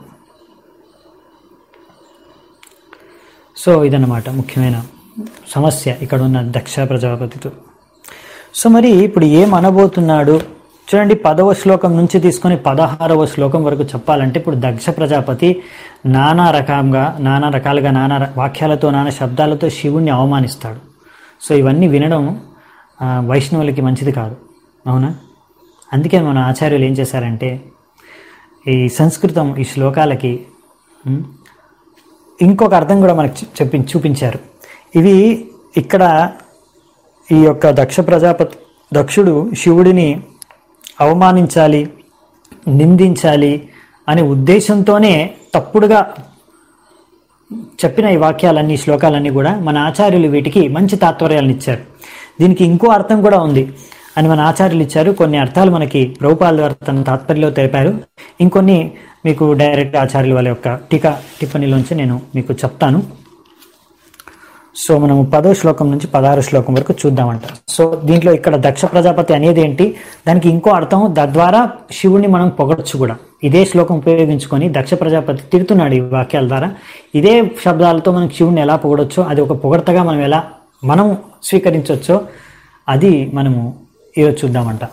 [SPEAKER 1] సో ఇదన్నమాట ముఖ్యమైన సమస్య ఇక్కడ ఉన్న దక్ష ప్రజాపతితో సో మరి ఇప్పుడు ఏం అనబోతున్నాడు చూడండి పదవ శ్లోకం నుంచి తీసుకొని పదహారవ శ్లోకం వరకు చెప్పాలంటే ఇప్పుడు దక్ష ప్రజాపతి నానా రకంగా నానా రకాలుగా నానా ర- వాక్యాలతో నానా శబ్దాలతో శివుణ్ణి అవమానిస్తాడు సో ఇవన్నీ వినడం ఆ, వైష్ణవులకి మంచిది కాదు అవునా అందుకే మన ఆచార్యులు ఏం చేశారంటే ఈ సంస్కృతం ఈ శ్లోకాలకి ఉమ్, ఇంకొక అర్థం కూడా మనకు చె- చెప్పి చూపించారు ఇవి ఇక్కడ ఈ యొక్క దక్ష ప్రజాపతి దక్షుడు శివుడిని అవమానించాలి నిందించాలి అనే ఉద్దేశంతోనే తప్పుడుగా చెప్పిన ఈ వాక్యాలన్నీ ఈ శ్లోకాలన్నీ కూడా మన ఆచార్యులు వీటికి మంచి తాత్పర్యాలను ఇచ్చారు దీనికి ఇంకో అర్థం కూడా ఉంది అని మన ఆచార్యులు ఇచ్చారు కొన్ని అర్థాలు మనకి ప్రభుపాల ద్వారా తన తాత్పర్యంలో తెలిపారు ఇంకొన్ని మీకు డైరెక్ట్ ఆచార్యుల వాళ్ళ యొక్క టీకా టిప్పణిలోంచి నేను మీకు చెప్తాను సో మనము పదో శ్లోకం నుంచి పదహారు శ్లోకం వరకు చూద్దామంట సో దీంట్లో ఇక్కడ దక్ష ప్రజాపతి అనేది ఏంటి దానికి ఇంకో అర్థం తద్వారా శివుణ్ణి మనం పొగడచ్చు కూడా ఇదే శ్లోకం ఉపయోగించుకొని దక్ష ప్రజాపతి తిడుతున్నాడు ఈ వాక్యాల ద్వారా ఇదే శబ్దాలతో మనం శివుణ్ణి ఎలా పొగడొచ్చో అది ఒక పొగడతగా మనం ఎలా మనం స్వీకరించవచ్చో అది మనము ఈరోజు చూద్దామంట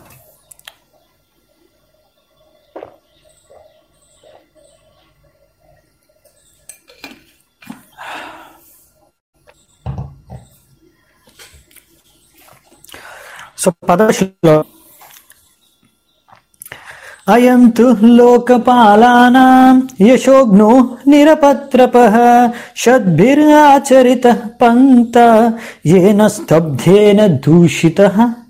[SPEAKER 1] సో పదవ శ్లో అయం తు లోకపాలానాం యశోగ్నో నిరపత్రప షద్భిరాచరిత పంత ఏన స్తబ్ధేన దూషిత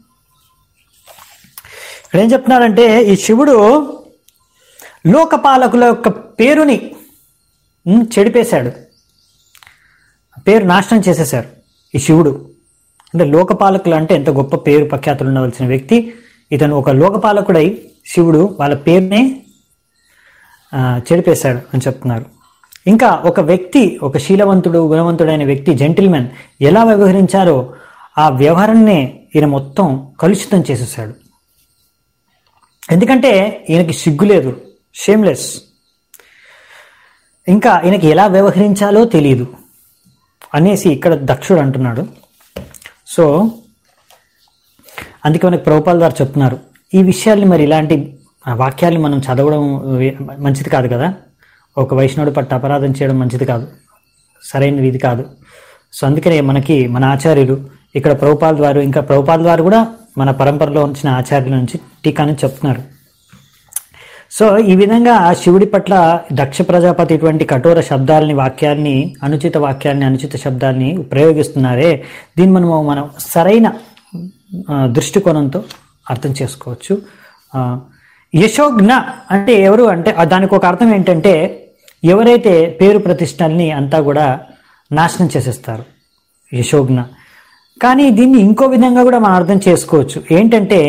[SPEAKER 1] ఇక్కడ ఏం చెప్తున్నారంటే ఈ శివుడు లోకపాలకుల యొక్క పేరుని ఉమ్, చెడిపేశాడు పేరు నాశనం చేసేశారు ఈ శివుడు అంటే లోకపాలకులు అంటే ఎంత గొప్ప పేరు ప్రఖ్యాతులు ఉండవలసిన వ్యక్తి ఇతను ఒక లోకపాలకుడై శివుడు వాళ్ళ పేరునే ఆ, చెడిపేశాడు అని చెప్తున్నారు ఇంకా ఒక వ్యక్తి ఒక శీలవంతుడు గుణవంతుడైన వ్యక్తి జెంటిల్మెన్ ఎలా వ్యవహరించారో ఆ వ్యవహారాన్నే ఈయన మొత్తం కలుషితం చేసేసాడు ఎందుకంటే ఈయనకి సిగ్గు లేదు షేమ్లెస్ ఇంకా ఈయనకి ఎలా వ్యవహరించాలో తెలియదు అనేసి ఇక్కడ దక్షుడు అంటున్నాడు సో అందుకే మనకి ప్రభుపాల్ గారు చెప్తున్నారు ఈ విషయాల్ని మరి ఇలాంటి ఆ, వాక్యాల్ని మనం చదవడం వే- మంచిది కాదు కదా ఒక వైష్ణవుడు పట్ల అపరాధం చేయడం మంచిది కాదు సరైనది ఇది కాదు సో అందుకనే మనకి మన ఆచార్యులు ఇక్కడ ప్రభుపాల్ వారు ఇంకా ప్రభుపాల్ వారు కూడా మన పరంపరలో వచ్చిన ఆచార్యుల నుంచి టీకాని చెప్తున్నారు సో ఈ విధంగా శివుడి పట్ల దక్ష ప్రజాపతి ఇటువంటి కఠోర శబ్దాలని వాక్యాల్ని అనుచిత వాక్యాల్ని అనుచిత శబ్దాల్ని ప్రయోగిస్తున్నారే దీన్ని మనము మనం సరైన ఆ, దృష్టికోణంతో అర్థం చేసుకోవచ్చు ఆ, యశోజ్ఞ అంటే ఎవరు అంటే ఆ దానికి ఒక అర్థం ఏంటంటే ఎవరైతే పేరు ప్రతిష్టల్ని అంతా కూడా నాశనం చేసేస్తారు యశోజ్ఞ కానీ దీన్ని ఇంకో విధంగా కూడా మనం అర్థం చేసుకోవచ్చు ఏంటంటే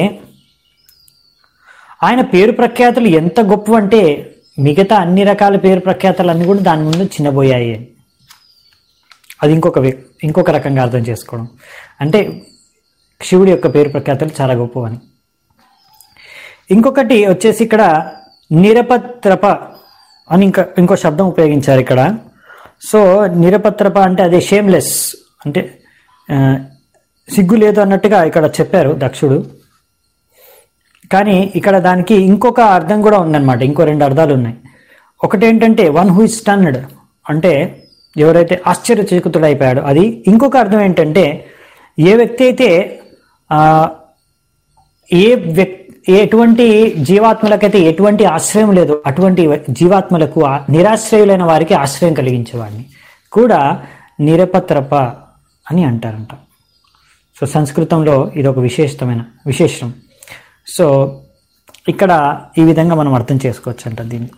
[SPEAKER 1] ఆయన పేరు ప్రఖ్యాతులు ఎంత గొప్ప అంటే మిగతా అన్ని రకాల పేరు ప్రఖ్యాతలు అన్ని కూడా దాని ముందు చిన్నబోయాయి అని అది ఇంకొక వ్య- ఇంకొక రకంగా అర్థం చేసుకోవడం అంటే శివుడి యొక్క పేరు ప్రఖ్యాతలు చాలా గొప్పవని ఇంకొకటి వచ్చేసి ఇక్కడ నిరపత్రప అని ఇంకా ఇంకో శబ్దం ఉపయోగించారు ఇక్కడ సో నిరపత్రప అంటే అదే షేమ్లెస్ అంటే ఆ, సిగ్గు లేదు అన్నట్టుగా ఇక్కడ చెప్పారు దక్షుడు కానీ ఇక్కడ దానికి ఇంకొక అర్థం కూడా ఉందన్నమాట ఇంకో రెండు అర్థాలు ఉన్నాయి ఒకటి ఏంటంటే వన్ హూ ఇస్ స్టన్డ్ అంటే ఎవరైతే ఆశ్చర్యచకితుడైపోయాడో అది ఇంకొక అర్థం ఏంటంటే ఏ వ్యక్తి అయితే ఆ, ఏ వ్యక్ ఎటువంటి జీవాత్మలకైతే ఎటువంటి ఆశ్రయం లేదు అటువంటి జీవాత్మలకు ఆ నిరాశ్రయులైన వారికి ఆశ్రయం కలిగించేవాడిని కూడా నిరపత్రప అని అంటారంట సో సంస్కృతంలో ఇది ఒక విశేషమైన విశేషం సో ఇక్కడ ఈ విధంగా మనం అర్థం చేసుకోవచ్చు అంట దీన్ని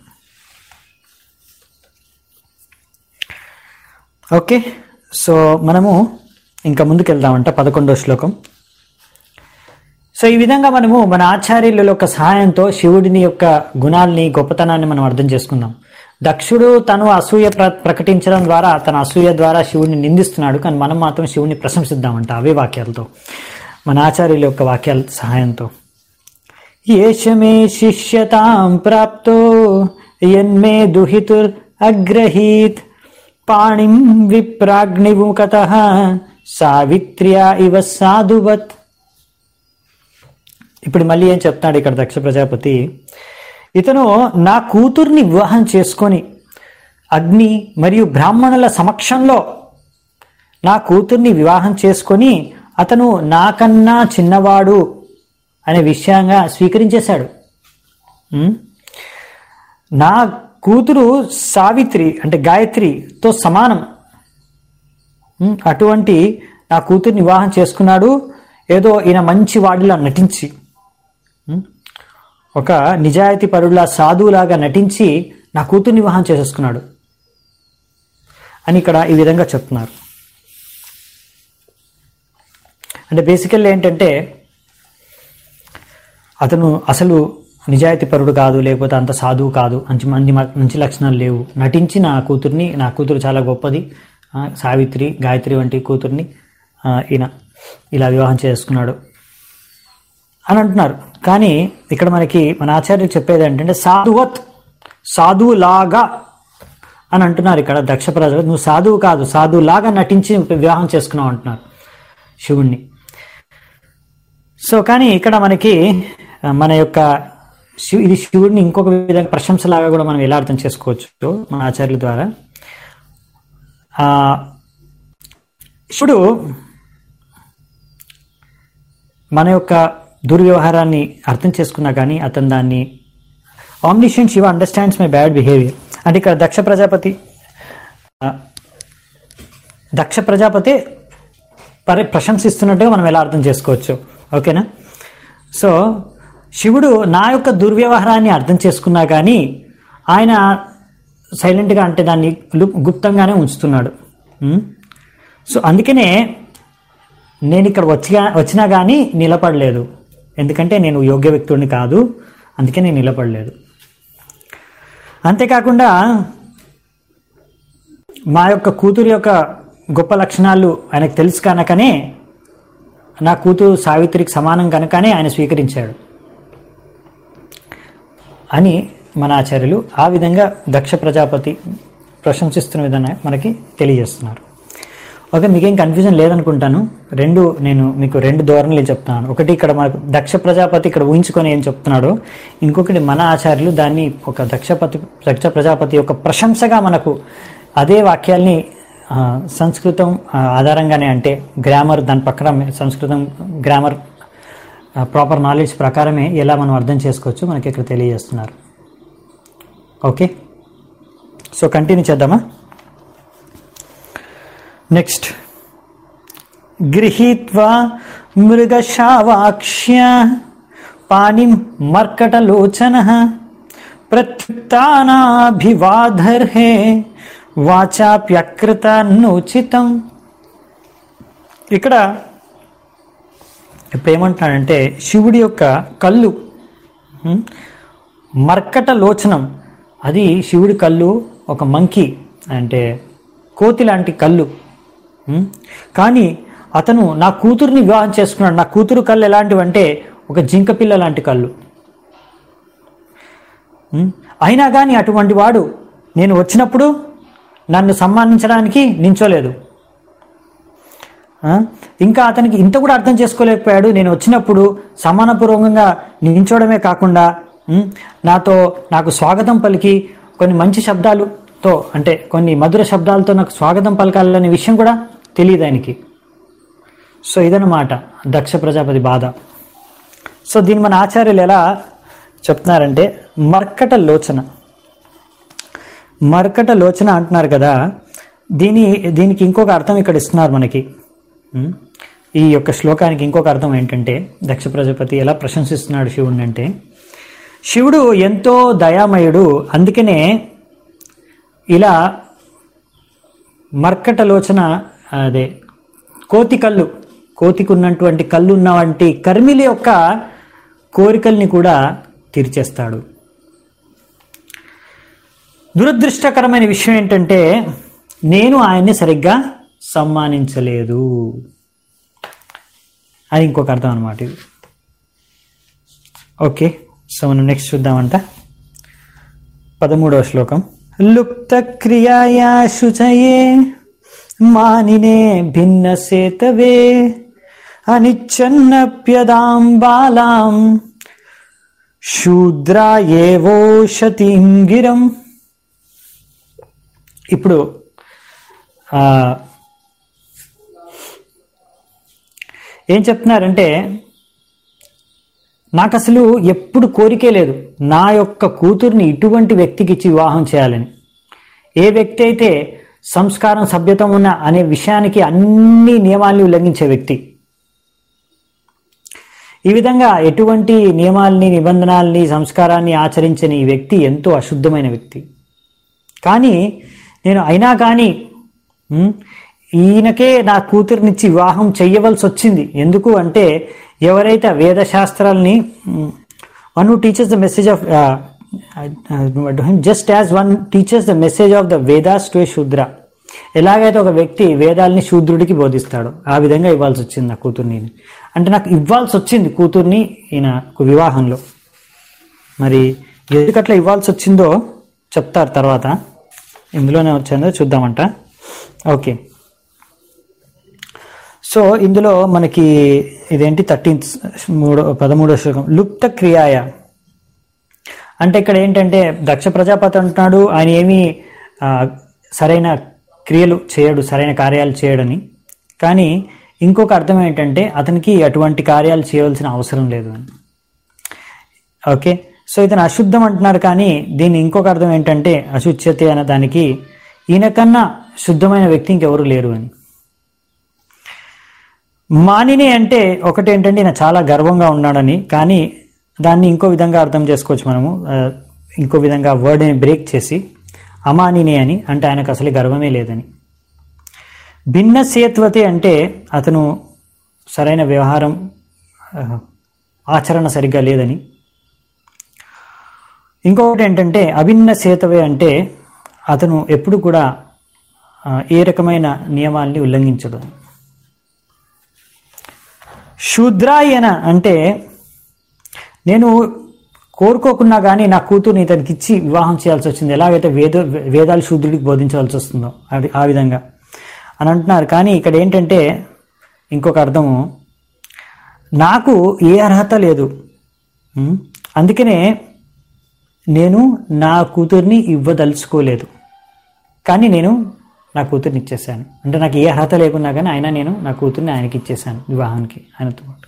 [SPEAKER 1] ఓకే సో మనము ఇంకా ముందుకు వెళ్దామంట పదకొండో శ్లోకం సో ఈ విధంగా మనము మన ఆచార్యుల యొక్క సహాయంతో శివుడిని యొక్క గుణాల్ని గొప్పతనాన్ని మనం అర్థం చేసుకుందాం దక్షుడు తను అసూయ ప్ర ప్రకటించడం ద్వారా తన అసూయ ద్వారా శివుడిని నిందిస్తున్నాడు కానీ మనం మాత్రం శివుడిని ప్రశంసిద్దామంట అవే వాక్యాలతో మన ఆచార్యుల యొక్క వాక్యాల సహాయంతో ఏష మే శిష్యతాం ప్రాప్తో యన్మే దుహితుర్ అగ్రహీత్ పాణిం విప్రాగ్నిముఖత సావిత్ర్యా ఇవ సాధువత్ ఇప్పుడు మళ్ళీ ఏం చెప్తాడు ఇక్కడ దక్ష ప్రజాపతి ఇతను నా కూతుర్ని వివాహం చేసుకొని అగ్ని మరియు బ్రాహ్మణుల సమక్షంలో నా కూతుర్ని వివాహం చేసుకొని అతను నాకన్నా చిన్నవాడు అనే విషయంగా స్వీకరించేశాడు ఉం? నా కూతురు సావిత్రి అంటే గాయత్రితో సమానం ఉం? అటువంటి నా కూతుర్ని వివాహం చేసుకున్నాడు ఏదో ఈయన మంచి వాడిలా నటించి ఉం? ఒక నిజాయితీ పరుడులా సాధువులాగా నటించి నా కూతుర్ని వివాహం చేసేసుకున్నాడు అని ఇక్కడ ఈ విధంగా చెప్తున్నారు అంటే బేసికల్ ఏంటంటే అతను అసలు నిజాయితీ పరుడు కాదు లేకపోతే అంత సాధువు కాదు మంచి మంచి మంచి లక్షణాలు లేవు నటించి నా కూతుర్ని నా కూతురు చాలా గొప్పది ఆ, సావిత్రి గాయత్రి వంటి కూతుర్ని ఆ, ఈయన ఇలా వివాహం చేసుకున్నాడు అని అంటున్నారు కానీ ఇక్కడ మనకి మన ఆచార్యులు చెప్పేది ఏంటంటే సాధువత్ సాధువులాగా అని అంటున్నారు ఇక్కడ దక్ష ప్రజలు నువ్వు సాధువు కాదు సాధువులాగా నటించి వివాహం చేసుకున్నావు అంటున్నారు శివుణ్ణి సో కానీ ఇక్కడ మనకి ఆ, మన యొక్క శివ ఇది శివుడిని ఇంకొక విధంగా ప్రశంసలాగా కూడా మనం ఎలా అర్థం చేసుకోవచ్చు మన ఆచార్యుల ద్వారా ఆ శివుడు మన యొక్క దుర్వ్యవహారాన్ని అర్థం చేసుకున్నా కానీ అతను దాన్ని omniscient Shiva understands my bad behaviour అంటే ఇక్కడ దక్ష ప్రజాపతి ఆ, దక్ష ప్రజాపతి పరి ప్రశంసిస్తున్నట్టుగా మనం ఎలా అర్థం చేసుకోవచ్చు ఓకేనా సో శివుడు నా యొక్క దుర్వ్యవహారాన్ని అర్థం చేసుకున్నా కానీ ఆయన సైలెంట్గా అంటే దాన్ని లు- గుప్తంగానే ఉంచుతున్నాడు ఉం? సో అందుకనే నేను ఇక్కడ వచ్చిగా వచ్చినా కానీ నిలబడలేదు ఎందుకంటే నేను యోగ్య వ్యక్తుడిని కాదు అందుకే నేను నిలబడలేదు అంతేకాకుండా మా యొక్క కూతురు యొక్క గొప్ప లక్షణాలు ఆయనకు తెలుసు కనుకనే నా కూతురు సావిత్రికి సమానం కనుకనే ఆయన స్వీకరించాడు అని మన ఆచార్యులు ఆ విధంగా దక్ష ప్రజాపతి ప్రశంసిస్తున్న విధానం మనకి తెలియజేస్తున్నారు ఓకే మీకేం కన్ఫ్యూజన్ లేదనుకుంటాను రెండు నేను మీకు రెండు ధోరణులు చెప్తున్నాను ఒకటి ఇక్కడ మనకు దక్ష ప్రజాపతి ఇక్కడ ఊహించుకొని ఏం చెప్తున్నాడో ఇంకొకటి మన ఆచార్యులు దాన్ని ఒక దక్షపతి దక్ష ప్రజాపతి యొక్క ప్రశంసగా మనకు అదే వాక్యాల్ని ఆ, సంస్కృతం ఆ, ఆధారంగానే అంటే గ్రామర్ దాని పక్కన సంస్కృతం గ్రామర్ ప్రాపర్ నాలెడ్జ్ ప్రకారమే ఎలా మనం అర్థం చేసుకోవచ్చు మనకి ఇక్కడ తెలియజేస్తున్నారు ఓకే సో కంటిన్యూ చేద్దామా నెక్స్ట్ గృహీత్వా మృగశావాక్ష్య పాణిం మర్కటలోచన ప్రత్యుక్తానాభివాదర్హే వాచాప్యకృతనోచితం ఇక్కడ ఇప్పుడు ఏమంటున్నాడంటే శివుడి యొక్క కళ్ళు ఉం, మర్కట లోచనం అది శివుడి కళ్ళు ఒక మంకీ అంటే కోతి లాంటి కళ్ళు ఉం? కానీ అతను నా కూతుర్ని వివాహం చేసుకున్నాడు నా కూతురు కళ్ళు ఎలాంటివంటే ఒక జింక పిల్ల లాంటి కళ్ళు ఉం? అయినా కానీ అటువంటి వాడు నేను వచ్చినప్పుడు నన్ను సన్మానించడానికి నించోలేదు ఆ? ఇంకా అతనికి ఇంత కూడా అర్థం చేసుకోలేకపోయాడు నేను వచ్చినప్పుడు సమానపూర్వకంగా నించోవడమే కాకుండా ఉం, నాతో నాకు స్వాగతం పలికి కొన్ని మంచి శబ్దాలతో అంటే కొన్ని మధుర శబ్దాలతో నాకు స్వాగతం పలకాలనే విషయం కూడా తెలియదు ఆయనకి సో ఇదన్నమాట దక్ష ప్రజాపతి బాధ సో దీన్ని మన ఆచార్యులు ఎలా చెప్తున్నారంటే మర్కట లోచన మర్కట లోచన అంటున్నారు కదా దీని దీనికి ఇంకొక అర్థం ఇక్కడ ఇస్తున్నారు మనకి ఉం? ఈ యొక్క శ్లోకానికి ఇంకొక అర్థం ఏంటంటే దక్ష ప్రజాపతి ఎలా ప్రశంసిస్తున్నాడు శివుడిని అంటే శివుడు ఎంతో దయామయుడు అందుకనే ఇలా మర్కట లోచన అదే కోతి కళ్ళు కోతికి ఉన్నటువంటి కళ్ళు ఉన్నవంటి కర్మిల యొక్క కోరికల్ని కూడా తీర్చేస్తాడు దురదృష్టకరమైన విషయం ఏంటంటే నేను ఆయన్ని సరిగ్గా సమ్మానించలేదు అది ఇంకొక అర్థం అనమాట ఇది ఓకే సో మనం నెక్స్ట్ చూద్దామంట పదమూడవ శ్లోకం లుప్త క్రియాయా శుచయే మానినే భిన్న సేతవే అనిచ్చన్నప్యదాం బాలాం శూద్రా ఏవోషతీం గిరం ఇప్పుడు ఆ, ఏం చెప్తున్నారంటే నాకు అసలు ఎప్పుడు కోరికే లేదు నా యొక్క కూతుర్ని ఇటువంటి వ్యక్తికి ఇచ్చి వివాహం చేయాలని ఏ వ్యక్తి అయితే సంస్కారం సభ్యతం ఉన్న అనే విషయానికి అన్ని నియమాల్ని ఉల్లంఘించే వ్యక్తి ఈ విధంగా ఎటువంటి నియమాల్ని నిబంధనల్ని సంస్కారాన్ని ఆచరించని ఈ వ్యక్తి ఎంతో అశుద్ధమైన వ్యక్తి కానీ నేను అయినా కానీ ఉమ్, ఈయనకే నా కూతుర్నిచ్చి వివాహం చెయ్యవలసి వచ్చింది ఎందుకు అంటే ఎవరైతే ఆ వేద శాస్త్రాల్ని one who teachers the message of just as one teachers the message of the Vedas to a Shudra ఎలాగైతే ఒక వ్యక్తి వేదాల్ని శూద్రుడికి బోధిస్తాడో ఆ విధంగా ఇవ్వాల్సి వచ్చింది నా కూతుర్ని అంటే నాకు ఇవ్వాల్సి వచ్చింది కూతుర్ని ఈయన వివాహంలో మరి ఎందుకట్లా ఇవ్వాల్సి వచ్చిందో చెప్తారు తర్వాత ఇందులోనే వచ్చిందో చూద్దామంట ఓకే సో ఇందులో మనకి ఇదేంటి థర్టీన్త్ మూడో పదమూడో శ్లోకం లుప్త క్రియాయ అంటే ఇక్కడ ఏంటంటే దక్ష ప్రజాపతి అంటున్నాడు ఆయన ఏమీ ఆ, సరైన క్రియలు చేయడు సరైన కార్యాలు చేయడని కానీ ఇంకొక అర్థం ఏంటంటే అతనికి అటువంటి కార్యాలు చేయవలసిన అవసరం లేదు అని ఓకే సో ఇతను అశుద్ధం అంటున్నారు కానీ దీని ఇంకొక అర్థం ఏంటంటే అశుచ్యతే అనే దానికి ఈయన కన్నా శుద్ధమైన వ్యక్తి ఇంకెవరు లేరు అని మానిని అంటే ఒకటి ఏంటంటే ఈయన చాలా గర్వంగా ఉన్నాడని కానీ దాన్ని ఇంకో విధంగా అర్థం చేసుకోవచ్చు మనము ఆ, ఇంకో విధంగా వర్డ్ని బ్రేక్ చేసి అమానిని అని అంటే ఆయనకు అసలు గర్వమే లేదని భిన్న సేత్వతే అంటే అతను సరైన వ్యవహారం ఆ, ఆచరణ సరిగ్గా లేదని ఇంకొకటి ఏంటంటే అభిన్న సేతవే అంటే అతను ఎప్పుడు కూడా ఆ, ఏ రకమైన నియమాల్ని ఉల్లంఘించడు శూద్రాయన అంటే నేను కోరుకోకున్నా కానీ నా కూతుర్ని ఇతనికి ఇచ్చి వివాహం చేయాల్సి వచ్చింది ఎలాగైతే వేద వేదాలు శూద్రుడికి బోధించవలసి వస్తుందో అది ఆ విధంగా అని అంటున్నారు కానీ ఇక్కడ ఏంటంటే ఇంకొక అర్థము నాకు ఏ అర్హత లేదు ఉం? అందుకనే నేను నా కూతుర్ని ఇవ్వదలుచుకోలేదు కానీ నేను నా కూతుర్ని ఇచ్చేసాను అంటే నాకు ఏ అర్హత లేకున్నా కానీ అయినా నేను నా కూతుర్ని ఆయనకి ఇచ్చేసాను వివాహానికి ఆయనతో పాటు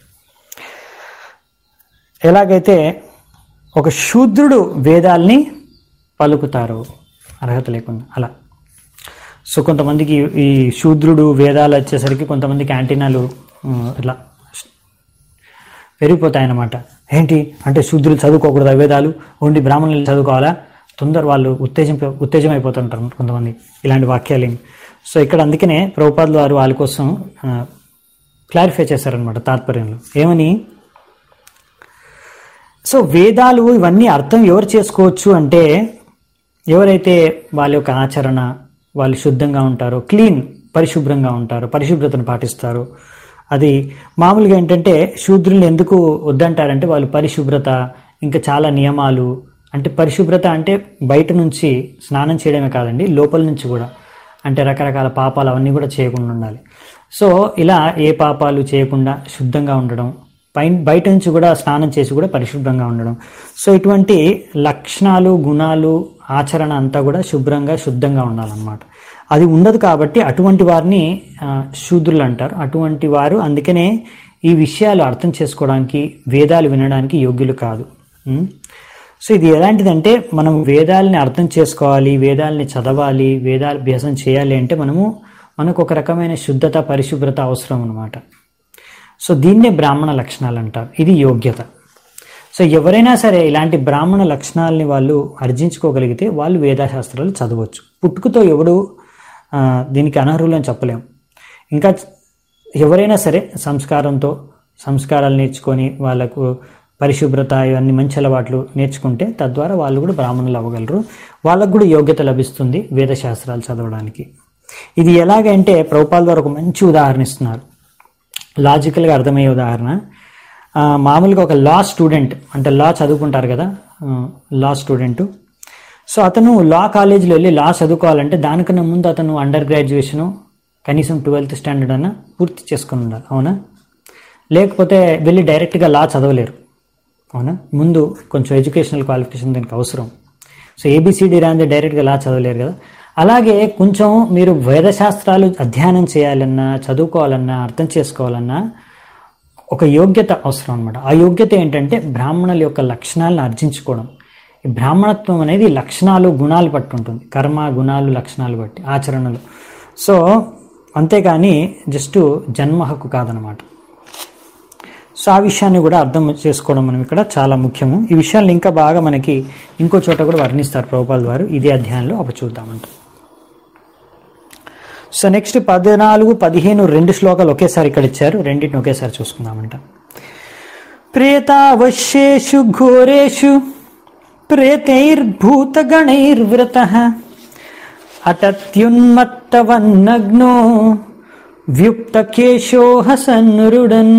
[SPEAKER 1] ఎలాగైతే ఒక శూద్రుడు వేదాల్ని పలుకుతారు అర్హత లేకుండా అలా సో కొంతమందికి ఈ శూద్రుడు వేదాలు వచ్చేసరికి కొంతమందికి యాంటీనాలు ఉమ్, ఇట్లా పెరిగిపోతాయన్నమాట ఏంటి అంటే శూద్రులు చదువుకోకూడదు వేదాలు ఓన్లీ బ్రాహ్మణులు చదువుకోవాలా తొందర వాళ్ళు ఉత్తేజం ఉత్తేజం అయిపోతుంటారు కొంతమంది ఇలాంటి వాక్యాలు సో ఇక్కడ అందుకనే ప్రభుపాదులు వారు వాళ్ళ కోసం క్లారిఫై చేశారనమాట తాత్పర్యంలో ఏమని సో వేదాలు ఇవన్నీ అర్థం ఎవరు చేసుకోవచ్చు అంటే ఎవరైతే వాళ్ళ యొక్క ఆచరణ వాళ్ళు శుద్ధంగా ఉంటారో క్లీన్ పరిశుభ్రంగా ఉంటారో పరిశుభ్రతను పాటిస్తారో అది మామూలుగా ఏంటంటే శూద్రులు ఎందుకు వద్దంటారంటే వాళ్ళు పరిశుభ్రత ఇంకా చాలా నియమాలు అంటే పరిశుభ్రత అంటే బయట నుంచి స్నానం చేయడమే కాదండి లోపల నుంచి కూడా అంటే రకరకాల పాపాలు అవన్నీ కూడా చేయకుండా ఉండాలి సో ఇలా ఏ పాపాలు చేయకుండా శుద్ధంగా ఉండడం పై బయట నుంచి కూడా స్నానం చేసి కూడా పరిశుభ్రంగా ఉండడం సో ఇటువంటి లక్షణాలు గుణాలు ఆచరణ అంతా కూడా శుభ్రంగా శుద్ధంగా ఉండాలన్నమాట అది ఉండదు కాబట్టి అటువంటి వారిని ఆ, శూద్రులు అంటారు అటువంటి వారు అందుకనే ఈ విషయాలు అర్థం చేసుకోవడానికి వేదాలు వినడానికి యోగ్యులు కాదు ఉం? సో ఇది ఎలాంటిదంటే మనం వేదాలని అర్థం చేసుకోవాలి వేదాలని చదవాలి వేదాభ్యాసం చేయాలి అంటే మనము మనకు ఒక రకమైన శుద్ధత పరిశుభ్రత అవసరం అన్నమాట సో దీన్నే బ్రాహ్మణ లక్షణాలు అంటారు ఇది యోగ్యత సో ఎవరైనా సరే ఇలాంటి బ్రాహ్మణ లక్షణాలని వాళ్ళు అర్జించుకోగలిగితే వాళ్ళు వేదాశాస్త్రాలు చదవచ్చు పుట్టుకతో ఎవడు ఆ, దీనికి అనర్హులు అని చెప్పలేం ఇంకా ఎవరైనా సరే సంస్కారంతో సంస్కారాలు నేర్చుకొని వాళ్ళకు పరిశుభ్రత ఇవన్నీ మంచి అలవాట్లు నేర్చుకుంటే తద్వారా వాళ్ళు కూడా బ్రాహ్మణులు అవ్వగలరు వాళ్ళకు కూడా యోగ్యత లభిస్తుంది వేదశాస్త్రాలు చదవడానికి ఇది ఎలాగంటే ప్రభుపాల్ ద్వారా ఒక మంచి ఉదాహరణ ఇస్తున్నారు లాజికల్గా అర్థమయ్యే ఉదాహరణ ఆ, మామూలుగా ఒక లా స్టూడెంట్ అంటే లా చదువుకుంటారు కదా ఆ, లా స్టూడెంట్ సో అతను లా కాలేజీలో వెళ్ళి లా చదువుకోవాలంటే దానికన్నా ముందు అతను అండర్ గ్రాడ్యుయేషను కనీసం ట్వెల్త్ స్టాండర్డ్ అన్న పూర్తి చేసుకుని ఉండాలి అవునా లేకపోతే వెళ్ళి డైరెక్ట్గా లా చదవలేరు అవునా ముందు కొంచెం ఎడ్యుకేషనల్ క్వాలిఫికేషన్ దీనికి అవసరం సో ఏబిసిడి రాంది డైరెక్ట్గా లా చదవలేరు కదా అలాగే కొంచెం మీరు వేదశాస్త్రాలు అధ్యయనం చేయాలన్నా చదువుకోవాలన్నా అర్థం చేసుకోవాలన్నా ఒక యోగ్యత అవసరం అనమాట ఆ యోగ్యత ఏంటంటే బ్రాహ్మణుల యొక్క లక్షణాలను అర్జించుకోవడం ఈ బ్రాహ్మణత్వం అనేది లక్షణాలు గుణాలు బట్టి ఉంటుంది కర్మ గుణాలు లక్షణాలు బట్టి ఆచరణలు సో అంతేగాని జస్ట్ జన్మ హక్కు కాదనమాట సో ఆ విషయాన్ని కూడా అర్థం చేసుకోవడం మనం ఇక్కడ చాలా ముఖ్యము ఈ విషయాన్ని ఇంకా బాగా మనకి ఇంకో చోట కూడా వర్ణిస్తారు ప్రభుపాల్ వారు ఇదే అధ్యాయంలో అప్పుడు చూద్దామంట సో నెక్స్ట్ పద్నాలుగు పదిహేను రెండు శ్లోకాలు ఒకేసారి ఇక్కడ ఇచ్చారు రెండింటిని ఒకేసారి చూసుకుందామంట ప్రేతావశ్యేషు ఘోరేషు ప్రేతైర్భూతగణైర్వ్రత అటత్యున్మత్తవన్నగ్నో వ్యుక్తకేశో హసన్రుడన్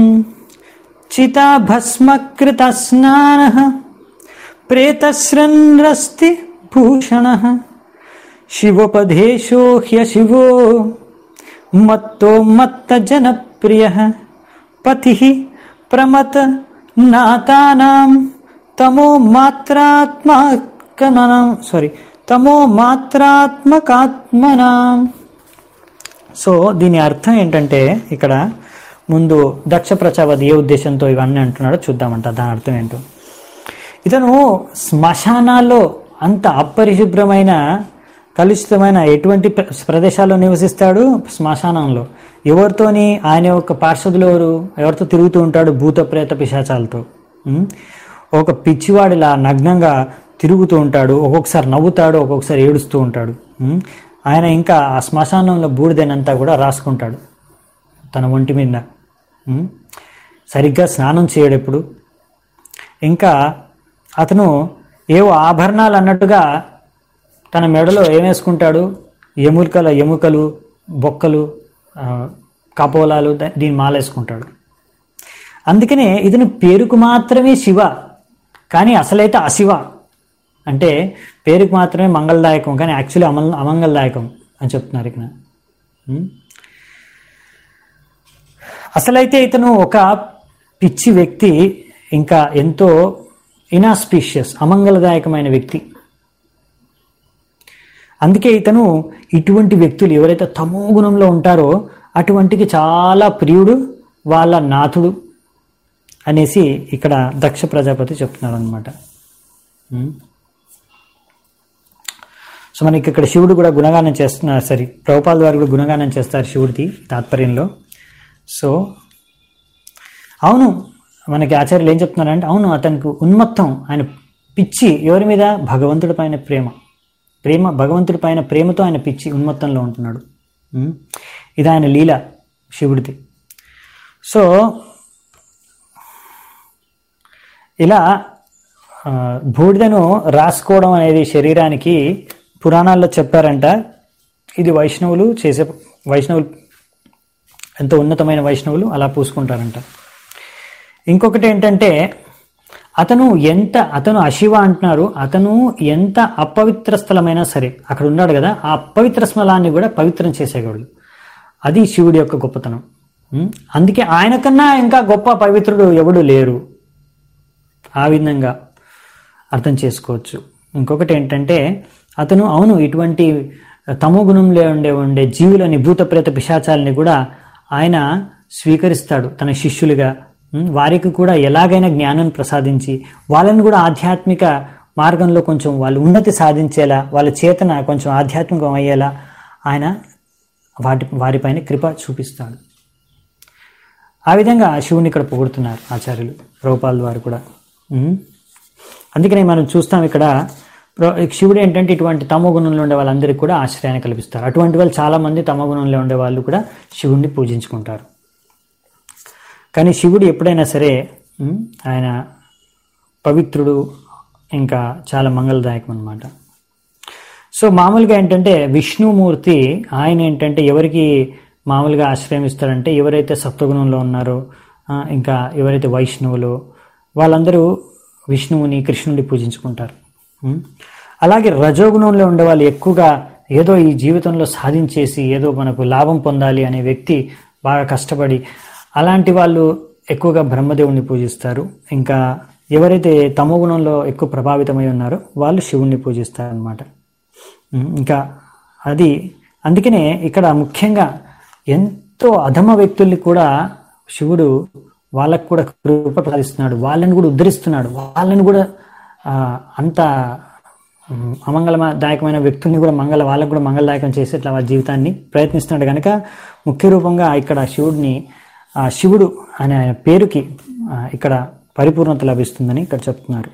[SPEAKER 1] చితాభస్మకృతస్నాన ప్రేతశృన్రస్తి భూషణ శివోపదేశో హ్యశివో మత్తో మత్త జనప్రియ పతి ప్రమత నాతానాం తమో మాత్రాత్మకమనం సారీ తమో మాత్రాత్మకాత్మనాం సో దీని అర్థం ఏంటంటే ఇక్కడ ముందు దక్ష ప్రజాపతి ఏ ఉద్దేశంతో ఇవన్నీ అంటున్నాడో చూద్దామంట దాని అర్థం ఏంటో ఇతను శ్మశానాల్లో అంత అపరిశుభ్రమైన కలుషితమైన ఎటువంటి ప్ర- ప్రదేశాల్లో నివసిస్తాడు శ్మశానంలో ఎవరితోని ఆయన యొక్క పార్షదులు ఎవరు ఎవరితో తిరుగుతూ ఉంటాడు భూత ప్రేత పిశాచాలతో ఉం? ఒక పిచ్చివాడిలా నగ్నంగా తిరుగుతూ ఉంటాడు ఒక్కొక్కసారి నవ్వుతాడు ఒక్కొక్కసారి ఏడుస్తూ ఉంటాడు ఉం? ఆయన ఇంకా ఆ శ్మశానంలో బూడిదనంతా కూడా రాసుకుంటాడు తన ఒంటి మీద ఉం? సరిగ్గా స్నానం చేయడు ఎప్పుడు ఇంకా అతను ఏవో ఆభరణాలు అన్నట్టుగా తన మెడలో ఏం వేసుకుంటాడు ఎముకల ఎముకలు బొక్కలు ఆ, కపోలాలు ద- దీని మాలేసుకుంటాడు అందుకనే ఇతను పేరుకు మాత్రమే శివ కానీ అసలైతే అశివ అంటే పేరుకు మాత్రమే మంగళదాయకం కానీ యాక్చువల్లీ అమల్ అమంగళదాయకం అని చెప్తున్నారు ఇక్కడ ఉం? అసలైతే ఇతను ఒక పిచ్చి వ్యక్తి ఇంకా ఎంతో ఇనాస్పీషియస్ అమంగళదాయకమైన వ్యక్తి అందుకే ఇతను ఇటువంటి వ్యక్తులు ఎవరైతే తమో గుణంలో ఉంటారో అటువంటికి చాలా ప్రియుడు వాళ్ళ నాథుడు అనేసి ఇక్కడ దక్ష ప్రజాపతి చెప్తున్నారు అనమాట సో మనకి ఇక్కడ శివుడు కూడా గుణగానం చేస్తున్నారు సరే ప్రభుపాల్ వారు కూడా గుణగానం చేస్తారు శివుడికి తాత్పర్యంలో సో అవును మనకి ఆచార్యులు ఏం చెప్తున్నారంటే అవును అతనికి ఉన్మత్తం ఆయన పిచ్చి ఎవరి మీద భగవంతుడి పైన ప్రేమ ప్రేమ భగవంతుడి పైన ప్రేమతో ఆయన పిచ్చి ఉన్మత్తంలో ఉంటున్నాడు ఉం? ఇది ఆయన లీల శివుడిది సో ఇలా ఆ, బూడిదను రాసుకోవడం అనేది శరీరానికి పురాణాల్లో చెప్పారంట ఇది వైష్ణవులు చేసే వైష్ణవులు ఎంతో ఉన్నతమైన వైష్ణవులు అలా పూసుకుంటారంట ఇంకొకటి ఏంటంటే అతను ఎంత అతను అశివ అంటున్నారు అతను ఎంత అపవిత్ర స్థలమైనా సరే అక్కడ ఉన్నాడు కదా ఆ అపవిత్ర స్థలాన్ని కూడా పవిత్రం చేసేవాడు అది శివుడి యొక్క గొప్పతనం ఉం? అందుకే ఆయన కన్నా ఇంకా గొప్ప పవిత్రుడు ఎవడు లేరు ఆ విధంగా అర్థం చేసుకోవచ్చు ఇంకొకటి ఏంటంటే అతను అవును ఇటువంటి తమో గుణంలో ఉండే ఉండే జీవులని భూత ప్రేత పిశాచాలని కూడా ఆయన స్వీకరిస్తాడు తన శిష్యులుగా ఉం, వారికి కూడా ఎలాగైనా జ్ఞానం ప్రసాదించి వాళ్ళని కూడా ఆధ్యాత్మిక మార్గంలో కొంచెం వాళ్ళు ఉన్నతి సాధించేలా వాళ్ళ చేతన కొంచెం ఆధ్యాత్మికం అయ్యేలా ఆయన వాటి వారిపైన కృప చూపిస్తాడు ఆ విధంగా శివుని ఇక్కడ పొగుడుతున్నారు ఆచార్యులు ప్రభుపాల్ వారు కూడా ఉం? అందుకనే మనం చూస్తాం ఇక్కడ ప్ర- శివుడు ఏంటంటే ఇటువంటి తమో గుణంలో ఉండే వాళ్ళందరికీ కూడా ఆశ్రయాన్ని కల్పిస్తారు అటువంటి వాళ్ళు చాలా మంది తమో గుణంలో ఉండే వాళ్ళు కూడా శివుణ్ణి పూజించుకుంటారు కానీ శివుడు ఎప్పుడైనా సరే ఉం, ఆయన పవిత్రుడు ఇంకా చాలా మంగళదాయకం అన్నమాట సో మామూలుగా ఏంటంటే విష్ణుమూర్తి ఆయన ఏంటంటే ఎవరికి మామూలుగా ఆశ్రయం ఇస్తారంటే ఎవరైతే సత్వగుణంలో ఉన్నారో ఆ, ఇంకా ఎవరైతే వైష్ణవులు వాళ్ళందరూ విష్ణువుని కృష్ణుని పూజించుకుంటారు ఉం? అలాగే రజోగుణంలో ఉండే వాళ్ళు ఎక్కువగా ఏదో ఈ జీవితంలో సాధించేసి ఏదో మనకు లాభం పొందాలి అనే వ్యక్తి బాగా కష్టపడి అలాంటి వాళ్ళు ఎక్కువగా బ్రహ్మదేవుణ్ణి పూజిస్తారు ఇంకా ఎవరైతే తమో గుణంలో ఎక్కువ ప్రభావితమై ఉన్నారో వాళ్ళు శివుణ్ణి పూజిస్తారు అన్నమాట ఉమ్, ఇంకా అది అందుకనే ఇక్కడ ముఖ్యంగా ఎంతో అధమ వ్యక్తుల్ని కూడా శివుడు వాళ్ళకు కూడా కృప ప్రసాదిస్తున్నాడు వాళ్ళని కూడా ఉద్ధరిస్తున్నాడు వాళ్ళని కూడా ఆ, అంత ఉమ్, అమంగళదాయకమైన వ్యక్తుల్ని కూడా మంగళ వాళ్ళకు కూడా మంగళదాయకం చేసి ఇట్లా వాళ్ళ జీవితాన్ని ప్రయత్నిస్తున్నాడు కనుక ముఖ్య రూపంగా ఇక్కడ శివుడిని ఆ, శివుడు అనే ఆయన పేరుకి ఆ, ఇక్కడ పరిపూర్ణత లభిస్తుందని ఇక్కడ చెప్తున్నారు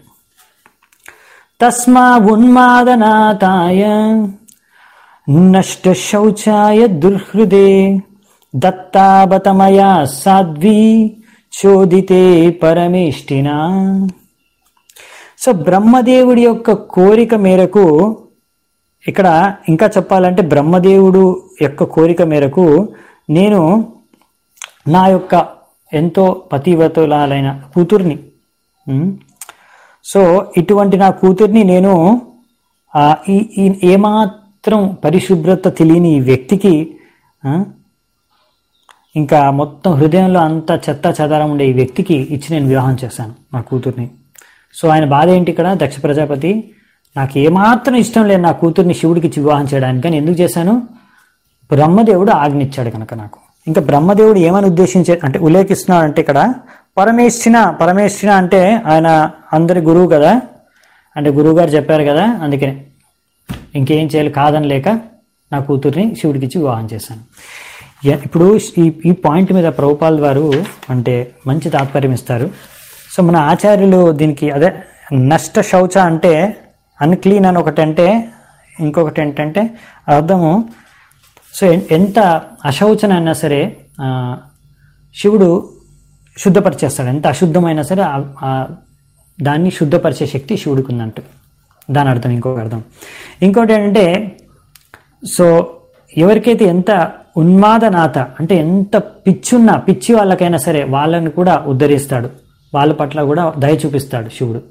[SPEAKER 1] తస్మా ఉన్మాదనాథాయ నష్ట శౌచాయ దుర్హృదే దత్తాబతమయా సాధ్వీ చోదితే పరమేష్టినా సో బ్రహ్మదేవుడి యొక్క కోరిక మేరకు ఇక్కడ ఇంకా చెప్పాలంటే బ్రహ్మదేవుడు యొక్క కోరిక మేరకు నేను నా యొక్క ఎంతో పతివ్రతులాలైన కూతుర్ని ఉమ్, సో ఇటువంటి నా కూతుర్ని నేను ఆ, ఈ ఈ ఏమాత్రం పరిశుభ్రత తెలియని ఈ వ్యక్తికి ఆ, ఇంకా మొత్తం హృదయంలో అంత చెత్త చెదారం ఉండే ఈ వ్యక్తికి ఇచ్చి నేను వివాహం చేశాను నా కూతుర్ని సో ఆయన బాధ ఏంటి ఇక్కడ దక్ష ప్రజాపతి నాకు ఏమాత్రం ఇష్టం లేదు నా కూతుర్ని శివుడికి ఇచ్చి వివాహం చేయడానికి కానీ ఎందుకు చేశాను బ్రహ్మదేవుడు ఆజ్ఞిచ్చాడు కనుక నాకు ఇంకా బ్రహ్మదేవుడు ఏమని ఉద్దేశించే అంటే ఉల్లేఖిస్తున్నాడు అంటే ఇక్కడ పరమేశ్వర పరమేశ్వర అంటే ఆయన అందరి గురువు కదా అంటే గురువు గారు చెప్పారు కదా అందుకనే ఇంకేం చేయాలి కాదని లేక నా కూతుర్ని శివుడికి ఇచ్చి వివాహం చేశాను ఎ- ఇప్పుడు ఈ ఈ పాయింట్ మీద ప్రభుపాల్ వారు అంటే మంచి తాత్పర్యం ఇస్తారు సో మన ఆచార్యులు దీనికి అదే నష్ట శౌచ అంటే అన్క్లీన్ అని ఒకటి అంటే ఇంకొకటి ఏంటంటే అర్థము సో ఎన్- ఎంత అశౌచన అయినా సరే ఆ, శివుడు శుద్ధపరిచేస్తాడు ఎంత అశుద్ధమైనా సరే ఆ- ఆ దాన్ని శుద్ధపరిచే శక్తి శివుడికి ఉందంట దాని అర్థం ఇంకొక అర్థం ఇంకోటి ఏంటంటే సో ఎవరికైతే ఎంత ఉన్మాదనాథ అంటే ఎంత పిచ్చున్న పిచ్చి వాళ్ళకైనా సరే వాళ్ళని కూడా ఉద్ధరిస్తాడు వాళ్ళ పట్ల కూడా దయ చూపిస్తాడు శివుడు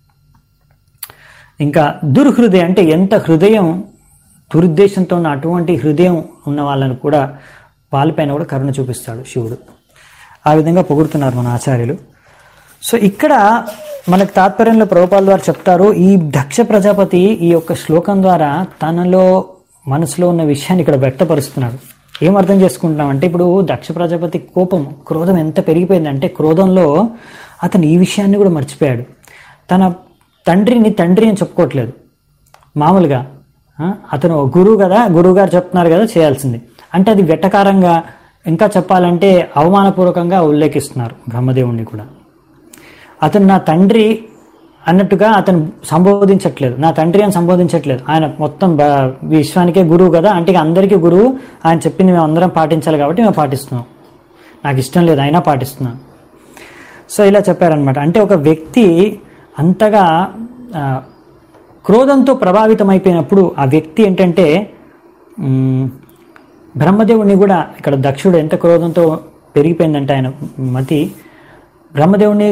[SPEAKER 1] ఇంకా దుర్హృదయం అంటే ఎంత హృదయం దురుద్దేశంతో ఉన్న అటువంటి హృదయం ఉన్న వాళ్ళని కూడా వాళ్ళపైన కూడా కరుణ చూపిస్తాడు శివుడు ఆ విధంగా పొగుడుతున్నారు మన ఆచార్యులు సో ఇక్కడ మనకు తాత్పర్యంలో ప్రభుపాల్ వారు చెప్తారు ఈ దక్ష ప్రజాపతి ఈ యొక్క శ్లోకం ద్వారా తనలో మనసులో ఉన్న విషయాన్ని ఇక్కడ వ్యక్తపరుస్తున్నాడు ఏం అర్థం చేసుకుంటున్నాం అంటే ఇప్పుడు దక్ష ప్రజాపతి కోపం క్రోధం ఎంత పెరిగిపోయిందంటే క్రోధంలో అతను ఈ విషయాన్ని కూడా మర్చిపోయాడు తన తండ్రిని తండ్రి అని చెప్పుకోవట్లేదు మామూలుగా ఆ, అతను గురువు కదా గురువు గారు చెప్తున్నారు కదా చేయాల్సింది అంటే అది వెటకారంగా ఇంకా చెప్పాలంటే అవమానపూర్వకంగా ఉల్లేఖిస్తున్నారు బ్రహ్మదేవుణ్ణి కూడా అతను నా తండ్రి అన్నట్టుగా అతను సంబోధించట్లేదు నా తండ్రి అని సంబోధించట్లేదు ఆయన మొత్తం బ- విశ్వానికే గురువు కదా అంటే ఇక అందరికీ గురువు ఆయన చెప్పింది మేము అందరం పాటించాలి కాబట్టి మేము పాటిస్తున్నాం నాకు ఇష్టం లేదు అయినా పాటిస్తున్నాను సో ఇలా చెప్పారనమాట అంటే ఒక వ్యక్తి అంతగా ఆ, క్రోధంతో ప్రభావితమైపోయినప్పుడు ఆ వ్యక్తి ఏంటంటే మ్, బ్రహ్మదేవుడిని కూడా ఇక్కడ దక్షుడు ఎంత క్రోధంతో పెరిగిపోయిందంటే ఆయన మతి బ్రహ్మదేవుడిని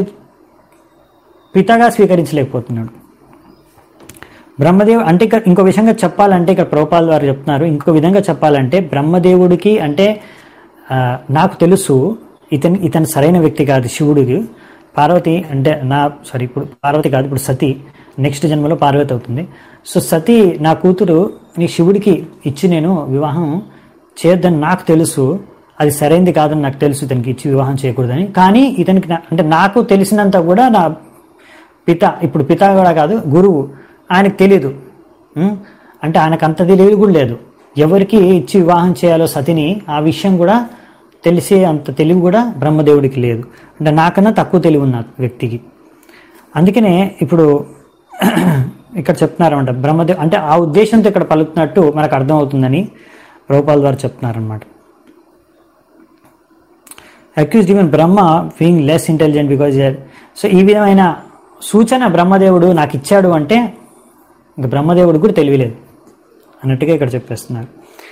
[SPEAKER 1] పితగా స్వీకరించలేకపోతున్నాడు బ్రహ్మదేవు అంటే ఇక్కడ ఇంకో విధంగా చెప్పాలంటే ఇక్కడ ప్రభుపాల్ వారు చెప్తున్నారు ఇంకో విధంగా చెప్పాలంటే బ్రహ్మదేవుడికి అంటే ఆ, నాకు తెలుసు ఇతని ఇతను సరైన వ్యక్తి కాదు శివుడికి పార్వతి అంటే నా సారీ ఇప్పుడు పార్వతి కాదు ఇప్పుడు సతి నెక్స్ట్ జన్మలో పార్వతి అవుతుంది సో సతి నా కూతురు నీ శివుడికి ఇచ్చి నేను వివాహం చేయొద్దని నాకు తెలుసు అది సరైనది కాదని నాకు తెలుసు ఇతనికి ఇచ్చి వివాహం చేయకూడదని కానీ ఇతనికి నా- అంటే నాకు తెలిసినంత కూడా నా పిత ఇప్పుడు పిత కూడా కాదు గురువు ఆయనకు తెలియదు ఉం? అంటే ఆయనకు అంత తెలివి కూడా లేదు ఎవరికి ఇచ్చి వివాహం చేయాలో సతిని ఆ విషయం కూడా తెలిసే అంత తెలివి కూడా బ్రహ్మదేవుడికి లేదు అంటే నాకన్నా తక్కువ తెలివి ఉన్న వ్యక్తికి అందుకనే ఇప్పుడు ఇక్కడ చెప్తున్నారన్నమాట బ్రహ్మదేవ్ అంటే ఆ ఉద్దేశంతో ఇక్కడ పలుకుతున్నట్టు మనకు అర్థమవుతుందని ప్రభుపాల్ వారు చెప్తున్నారనమాట accuse even Brahma being less intelligent because so ఈ విధమైన సూచన బ్రహ్మదేవుడు నాకు ఇచ్చాడు అంటే ఇంక బ్రహ్మదేవుడు కూడా తెలియలేదు అన్నట్టుగా ఇక్కడ చెప్పేస్తున్నారు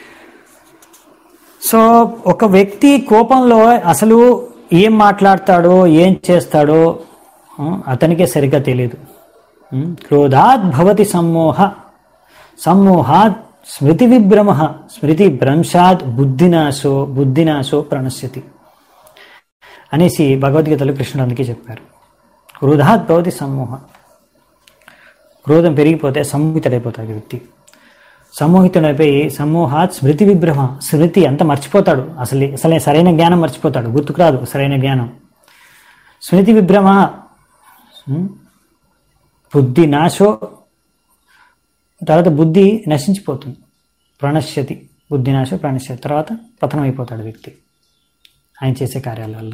[SPEAKER 1] సో ఒక వ్యక్తి కోపంలో అసలు ఏం మాట్లాడతాడో ఏం చేస్తాడో ఆ, అతనికే సరిగ్గా తెలియదు ఉం? క్రోధాత్ భవతి సమ్మోహ సమ్మోహాత్ స్మృతి విభ్రమ స్మృతి భ్రంశాత్ బుద్ధినాశో బుద్ధినాశో ప్రణశ్యతి అనేసి భగవద్గీతలో కృష్ణుడు అందుకే చెప్పారు క్రోధాత్ భవతి సమ్మోహ క్రోధం పెరిగిపోతే సమ్మోహితుడైపోతాడు వ్యక్తి సమ్మోహితుడైపోయి సమ్మోహాత్ స్మృతి విభ్రమ స్మృతి అంతా మర్చిపోతాడు అసలు అసలే సరైన జ్ఞానం మర్చిపోతాడు గుర్తుకు రాదు సరైన జ్ఞానం స్మృతి విభ్రమ ఉం? బుద్ధి నాశో తర్వాత బుద్ధి నశించిపోతుంది ప్రణశ్యతి బుద్ధి నాశో ప్రణశ్యతి తర్వాత పతనం అయిపోతాడు వ్యక్తి ఆయన చేసే కార్యాల వల్ల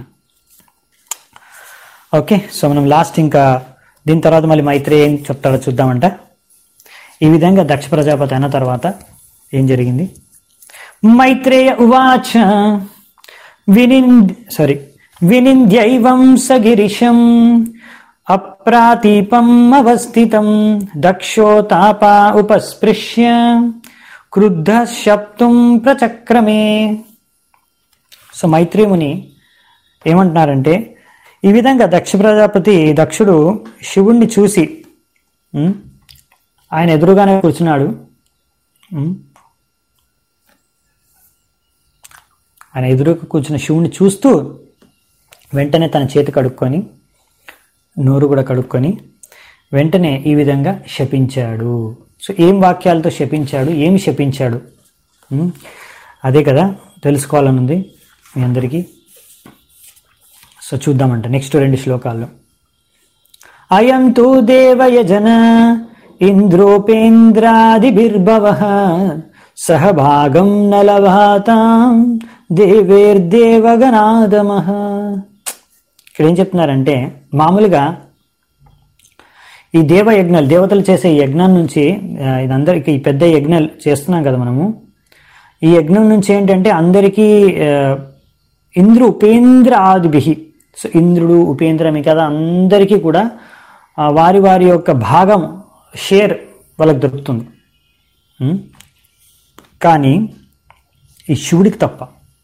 [SPEAKER 1] ఓకే సో మనం లాస్ట్ ఇంకా దీని తర్వాత మళ్ళీ మైత్రి ఏం చెప్తాడో చూద్దామంట ఈ విధంగా దక్ష ప్రజాపతి అయిన తర్వాత ఏం జరిగింది మైత్రేయ ఉవాచ వినింద్ సారీ వినింద్యైవం సగిరిశం అప్రాతీపం అవస్థితం దక్షో తాపా ఉపస్పృశ్య క్రుద్ధ శప్తుం ప్రచక్రమే సో మైత్రేముని ఏమంటున్నారంటే ఈ విధంగా దక్ష ప్రజాపతి దక్షుడు శివుణ్ణి చూసి ఉం, ఆయన ఎదురుగానే కూర్చున్నాడు ఉం, ఆయన ఎదురుగా కూర్చున్న శివుణ్ణి చూస్తూ వెంటనే తన చేతి కడుక్కొని నోరు కూడా కడుక్కొని వెంటనే ఈ విధంగా శపించాడు సో ఏం వాక్యాలతో శపించాడు ఏమి శపించాడు ఉం? అదే కదా తెలుసుకోవాలని ఉంది మీ అందరికీ సో చూద్దామంట నెక్స్ట్ రెండు శ్లోకాల్లో అయం తూ దేవయజన ఇంద్రోపేంద్రాదిభిర్భవ సహభాగం నలభాతాం దేవేర్దేవగనాదమ ఇక్కడ ఏం చెప్తున్నారంటే మామూలుగా ఈ దేవ యజ్ఞాలు దేవతలు చేసే ఈ యజ్ఞం నుంచి ఆ, ఇదందరికి ఈ పెద్ద యజ్ఞాలు చేస్తున్నాం కదా మనము ఈ యజ్ఞం నుంచి ఏంటంటే అందరికీ ఆ, ఇంద్రు ఉపేంద్ర ఆదిభి సో ఇంద్రుడు ఉపేంద్రమి కదా అందరికీ కూడా ఆ, వారి వారి యొక్క భాగం షేర్ వాళ్ళకి దొరుకుతుంది ఉం? కానీ ఈ శివుడికి తప్ప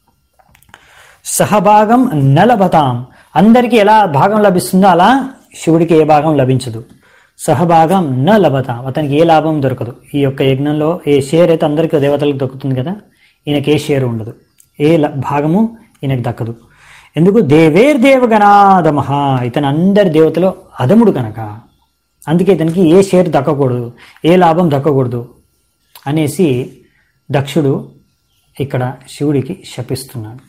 [SPEAKER 1] సహభాగం నలభతాం అందరికీ ఎలా భాగం లభిస్తుందో అలా శివుడికి ఏ భాగం లభించదు సహభాగం న లభతాం అతనికి ఏ లాభం దొరకదు ఈ యొక్క యజ్ఞంలో ఏ షేర్ అయితే అందరికీ దేవతలకు దొరుకుతుంది కదా ఈయనకి ఏ షేర్ ఉండదు ఏ ల- భాగము ఈయనకు దక్కదు ఎందుకు దేవేర్ దేవగణాదమహ ఇతను అందరి దేవతలో అధముడు కనుక అందుకే ఇతనికి ఏ షేర్ దక్కకూడదు ఏ లాభం దక్కకూడదు అనేసి దక్షుడు ఇక్కడ శివుడికి శపిస్తున్నాడు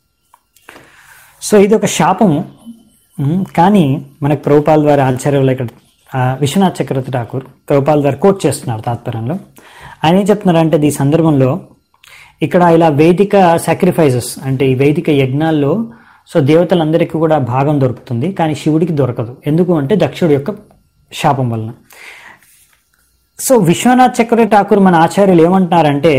[SPEAKER 1] సో ఇది ఒక శాపము ఉమ్, కానీ మనకు ప్రభుపాల్ ద్వారా ఆచార్యులు ఇక్కడ ఆ, విశ్వనాథ్ చక్రవర్తి ఠాకూర్ ప్రభుపాల్ ద్వారా కోట్ చేస్తున్నారు తాత్పర్యంలో ఆయన ఏం చెప్తున్నారంటే ఈ సందర్భంలో ఇక్కడ ఇలా వైదిక సాక్రిఫైజెస్ అంటే ఈ వైదిక యజ్ఞాల్లో సో దేవతలందరికీ కూడా భాగం దొరుకుతుంది కానీ శివుడికి దొరకదు ఎందుకు అంటే దక్షుడి యొక్క శాపం వలన సో విశ్వనాథ్ చక్రవర్తి ఠాకూర్ మన ఆచార్యులు ఏమంటున్నారంటే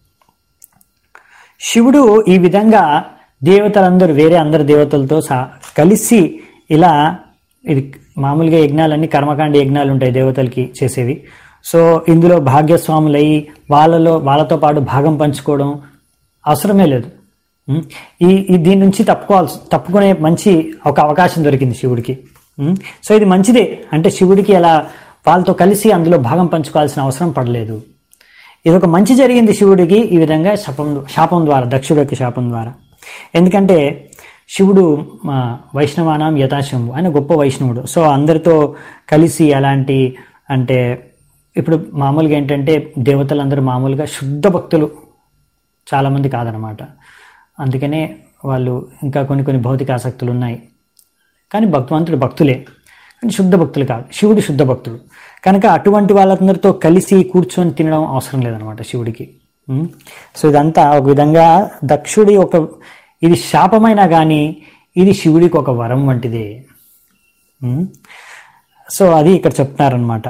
[SPEAKER 1] శివుడు ఈ విధంగా దేవతలందరూ వేరే అందరు దేవతలతో సా కలిసి ఇలా ఇది మామూలుగా యజ్ఞాలన్నీ కర్మకాండ యజ్ఞాలు ఉంటాయి దేవతలకి చేసేవి సో ఇందులో భాగ్యస్వాములై వాళ్ళలో వాళ్ళతో పాటు భాగం పంచుకోవడం అవసరమే లేదు ఉం? ఈ ఈ దీని నుంచి తప్పుకోవాల్సి తప్పుకునే మంచి ఒక అవకాశం దొరికింది శివుడికి ఉం? సో ఇది మంచిదే అంటే శివుడికి అలా వాళ్ళతో కలిసి అందులో భాగం పంచుకోవాల్సిన అవసరం పడలేదు ఇది ఒక మంచి జరిగింది శివుడికి ఈ విధంగా శాపం శాపం ద్వారా దక్షుడు యొక్క శాపం ద్వారా ఎందుకంటే శివుడు మా వైష్ణవానాం యథాశంభు ఆయన గొప్ప వైష్ణవుడు సో అందరితో కలిసి అలాంటి అంటే ఇప్పుడు మామూలుగా ఏంటంటే దేవతలందరూ మామూలుగా శుద్ధ భక్తులు చాలామంది కాదనమాట అందుకనే వాళ్ళు ఇంకా కొన్ని కొన్ని భౌతిక ఆసక్తులు ఉన్నాయి కానీ భక్తివంతుడు భక్తులే కానీ శుద్ధ భక్తులు కాదు శివుడు శుద్ధ భక్తుడు కనుక అటువంటి వాళ్ళందరితో కలిసి కూర్చొని తినడం అవసరం లేదనమాట శివుడికి ఉం? సో ఇదంతా ఒక విధంగా దక్షుడి ఒక ఇది శాపమైనా కానీ ఇది శివుడికి ఒక వరం వంటిదే ఉం? సో అది ఇక్కడ చెప్తున్నారనమాట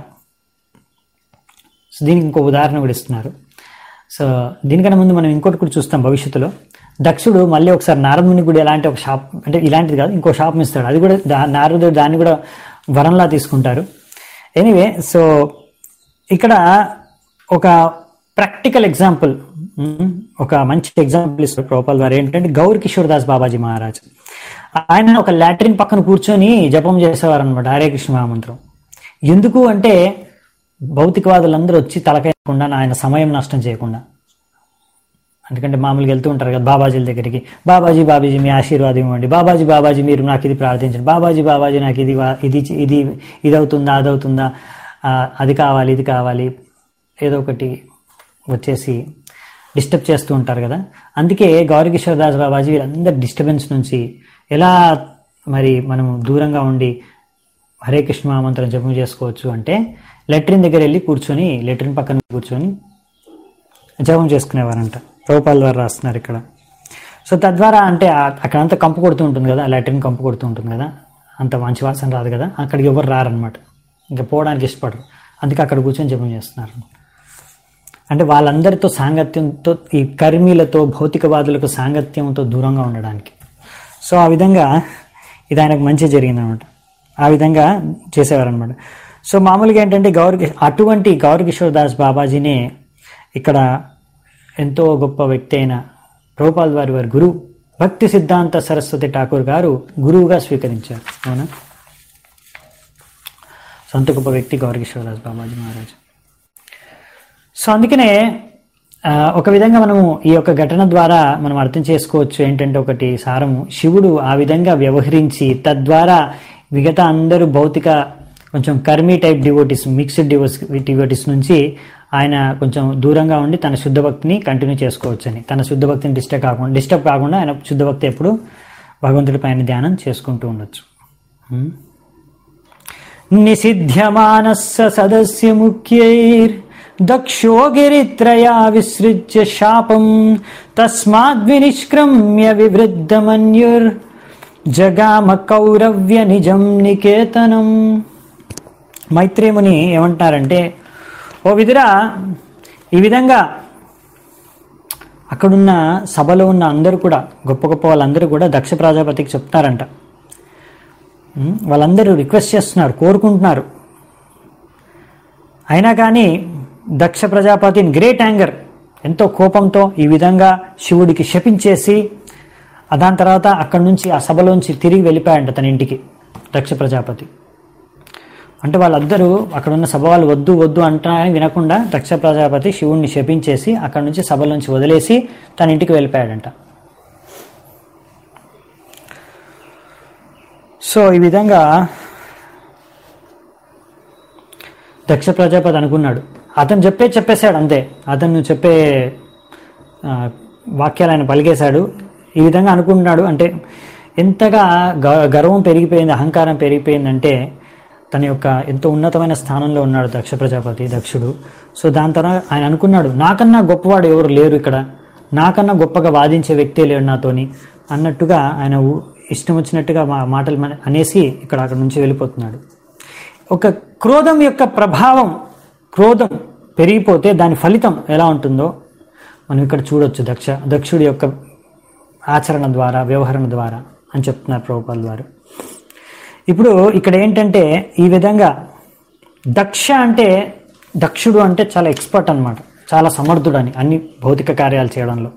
[SPEAKER 1] సో దీనికి ఇంకో ఉదాహరణ కూడా ఇస్తున్నారు సో దీనికన్నా ముందు మనం ఇంకోటి కూడా చూస్తాం భవిష్యత్తులో దక్షుడు మళ్ళీ ఒకసారి నారదుని కూడా ఎలాంటి ఒక షాప్ అంటే ఇలాంటిది కాదు ఇంకో షాప్ ఇస్తాడు అది కూడా దా- నారదుడు దాన్ని కూడా వరంలా తీసుకుంటారు ఎనీవే సో ఇక్కడ ఒక ప్రాక్టికల్ ఎగ్జాంపుల్ ఒక మంచి ఎగ్జాంపుల్ ఇస్తారు ప్రోపాల్ వారు ఏంటంటే గౌర్ కిషోర్ దాస్ బాబాజీ మహారాజ్ ఆయన ఒక లాట్రిన్ పక్కన కూర్చొని జపం చేసేవారు అనమాట హరే కృష్ణ మహామంత్రం ఎందుకు అంటే భౌతికవాదులందరూ వచ్చి తలకేయకుండా ఆయన సమయం నష్టం చేయకుండా ఎందుకంటే మామూలుగా వెళ్తూ ఉంటారు కదా బాబాజీల దగ్గరికి బాబాజీ బాబాజీ మీ ఆశీర్వాదం ఇవ్వండి బాబాజీ బాబాజీ మీరు నాకు ఇది ప్రార్థించండి బాబాజీ బాబాజీ నాకు ఇది వా- ఇది ఇది ఇది అవుతుందా అది అవుతుందా ఆ, అది కావాలి ఇది కావాలి ఏదో ఒకటి వచ్చేసి డిస్టర్బ్ చేస్తూ ఉంటారు కదా అందుకే గౌరకిషోర్ దాస్ బాబాజీ వీళ్ళందరి డిస్టర్బెన్స్ నుంచి ఎలా మరి మనం దూరంగా ఉండి హరే కృష్ణ మహామంత్రం జపం చేసుకోవచ్చు అంటే లెట్రిన్ దగ్గర వెళ్ళి కూర్చొని లెట్రిన్ పక్కన కూర్చొని జపం చేసుకునేవారంట ప్రభుపాల్ వారు రాస్తున్నారు ఇక్కడ సో తద్వారా అంటే ఆ- అక్కడంతా కంపు కొడుతూ ఉంటుంది కదా లాట్రిన్ కంపు కొడుతూ ఉంటుంది కదా అంత మంచి వాసన రాదు కదా అక్కడికి ఎవరు రారనమాట ఇంకా పోవడానికి ఇష్టపడరు అందుకే అక్కడ కూర్చొని జపం చేస్తున్నారు అంటే వాళ్ళందరితో సాంగత్యంతో ఈ కర్మీలతో భౌతికవాదులకు సాంగత్యంతో దూరంగా ఉండడానికి సో ఆ విధంగా ఇది ఆయనకు మంచి జరిగిందనమాట ఆ విధంగా చేసేవారనమాట సో మామూలుగా ఏంటంటే గౌర అటువంటి గౌర కిషోర్ దాస్ బాబాజీనే ఇక్కడ ఎంతో గొప్ప వ్యక్తి అయిన ప్రభుపాల్ వారి వారి గురువు భక్తి సిద్ధాంత సరస్వతి ఠాకూర్ గారు గురువుగా స్వీకరించారు అవునా సొంత గొప్ప వ్యక్తి గౌర కిషోర్ దాస్ బాబాజీ మహారాజ్ సో అందుకనే ఆ, ఒక విధంగా మనము ఈ యొక్క ఘటన ద్వారా మనం అర్థం చేసుకోవచ్చు ఏంటంటే ఒకటి సారము శివుడు ఆ విధంగా వ్యవహరించి తద్వారా మిగతా అందరూ భౌతిక కొంచెం కర్మీ type devotees mixed devotees devotees నుంచి ఆయన కొంచెం దూరంగా ఉండి తన శుద్ధ భక్తిని కంటిన్యూ చేసుకోవచ్చని తన శుద్ధ భక్తిని డిస్టర్బ్ కాకుండా డిస్టర్బ్ కాకుండా ఆయన శుద్ధ భక్తి ఎప్పుడు భగవంతుడి పైన ధ్యానం చేసుకుంటూ ఉండొచ్చు ఉం? నిషిధ్యమానస్స సదస్య ముఖ్యైర్ దక్షో గిరిత్రయా విసృజ్య శాపం తస్మాద్వినిష్క్రమ్య వివృద్ధమన్యుర్ జగామ కౌరవ్య నిజం నికేతనం మైత్రేముని ఏమంటారంటే ఓ విదురా ఈ విధంగా అక్కడున్న సభలో ఉన్న అందరూ కూడా గొప్ప గొప్ప వాళ్ళందరూ కూడా దక్ష ప్రజాపతికి చెప్తారంట ఉమ్, వాళ్ళందరూ రిక్వెస్ట్ చేస్తున్నారు కోరుకుంటున్నారు అయినా కానీ Daksha Prajapati in great anger ఎంతో కోపంతో ఈ విధంగా శివుడికి శపించేసి ఆ దాని తర్వాత అక్కడి నుంచి ఆ సభలోంచి తిరిగి వెళ్ళిపోయాడంట తన ఇంటికి దక్ష ప్రజాపతి అంటే వాళ్ళందరూ అక్కడ ఉన్న సభ వాళ్ళు వద్దు వద్దు అంటారని వినకుండా దక్ష ప్రజాపతి శివుణ్ణి శపించేసి అక్కడి నుంచి సభలోంచి వదిలేసి తన ఇంటికి వెళ్ళిపోయాడంట సో ఈ విధంగా దక్ష ప్రజాపతి అనుకున్నాడు అతను చెప్పే చెప్పేశాడు అంతే అతను చెప్పే ఆ, వాక్యాలు ఆయన పలికేశాడు ఈ విధంగా అనుకుంటున్నాడు అంటే ఎంతగా గ- గర్వం పెరిగిపోయింది అహంకారం పెరిగిపోయిందంటే తన యొక్క ఎంతో ఉన్నతమైన స్థానంలో ఉన్నాడు దక్ష ప్రజాపతి దక్షుడు సో దాని తర్వాత ఆయన అనుకున్నాడు నాకన్నా గొప్పవాడు ఎవరు లేరు ఇక్కడ నాకన్నా గొప్పగా వాదించే వ్యక్తే లేడు నాతోని అన్నట్టుగా ఆయన ఊ- ఇష్టం వచ్చినట్టుగా మా మాటలు మన- అనేసి ఇక్కడ అక్కడ నుంచి వెళ్ళిపోతున్నాడు ఒక క్రోధం యొక్క ప్రభావం క్రోధం పెరిగిపోతే దాని ఫలితం ఎలా ఉంటుందో మనం ఇక్కడ చూడొచ్చు దక్ష దక్షుడి యొక్క ఆచరణ ద్వారా వ్యవహరణ ద్వారా అని చెప్తున్నారు ప్రభుపాల ద్వారా ఇప్పుడు ఇక్కడ ఏంటంటే ఈ విధంగా దక్ష అంటే దక్షుడు అంటే చాలా ఎక్స్పర్ట్ అన్నమాట చాలా సమర్థుడని అన్ని భౌతిక కార్యాలు చేయడంలో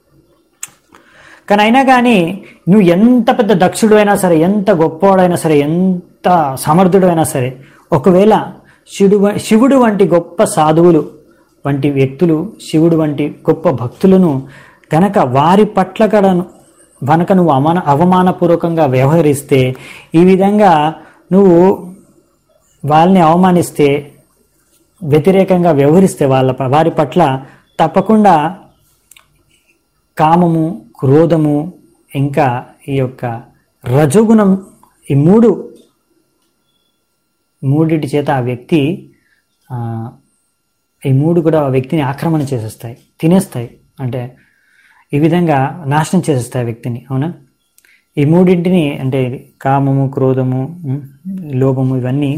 [SPEAKER 1] కానీ అయినా కానీ నువ్వు ఎంత పెద్ద దక్షుడు అయినా సరే ఎంత గొప్పవాడైనా సరే ఎంత సమర్థుడు అయినా సరే ఒకవేళ శివుడు వ- శివుడు వంటి గొప్ప సాధువులు వంటి వ్యక్తులు శివుడు వంటి గొప్ప భక్తులను గనక వారి పట్ల కడను వనక నువ్వు అమాన అవమానపూర్వకంగా వ్యవహరిస్తే ఈ విధంగా నువ్వు వాళ్ళని అవమానిస్తే వ్యతిరేకంగా వ్యవహరిస్తే వాళ్ళ ప- వారి పట్ల తప్పకుండా కామము క్రోధము ఇంకా ఈ యొక్క రజోగుణం ఈ మూడు మూడిటి చేత ఆ వ్యక్తి ఆ, ఈ మూడు కూడా ఆ వ్యక్తిని ఆక్రమణ చేసేస్తాయి తినేస్తాయి అంటే ఈ విధంగా నాశనం చేసేస్తాయి ఆ వ్యక్తిని అవునా ఈ మూడింటిని అంటే ఇది కామము క్రోధము ఉమ్, లోభము ఇవన్నీ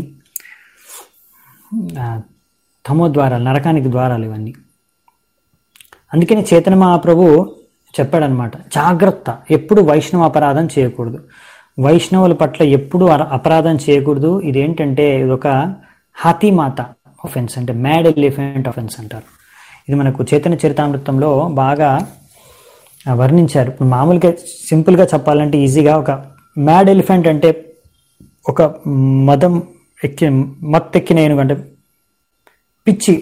[SPEAKER 1] ఆ, తమో ద్వారాలు నరకానికి ద్వారాలు ఇవన్నీ అందుకని చేతన మహాప్రభు చెప్పాడనమాట జాగ్రత్త ఎప్పుడు వైష్ణవ అపరాధం చేయకూడదు వైష్ణవుల పట్ల ఎప్పుడు అర- అపరాధం చేయకూడదు ఇదేంటంటే ఇది ఒక హాతీమాత ఆఫెన్స్ అంటే మ్యాడ్ ఎలిఫెంట్ ఆఫెన్స్ అంటారు ఇది మనకు చైతన్య చరితామృతంలో బాగా ఆ, వర్ణించారు ఇప్పుడు మామూలుగా సింపుల్గా చెప్పాలంటే ఈజీగా ఒక మ్యాడ్ ఎలిఫెంట్ అంటే ఒక మదం ఎక్కి మత్తెక్కిన ఏనుగు అంటే పిచ్చి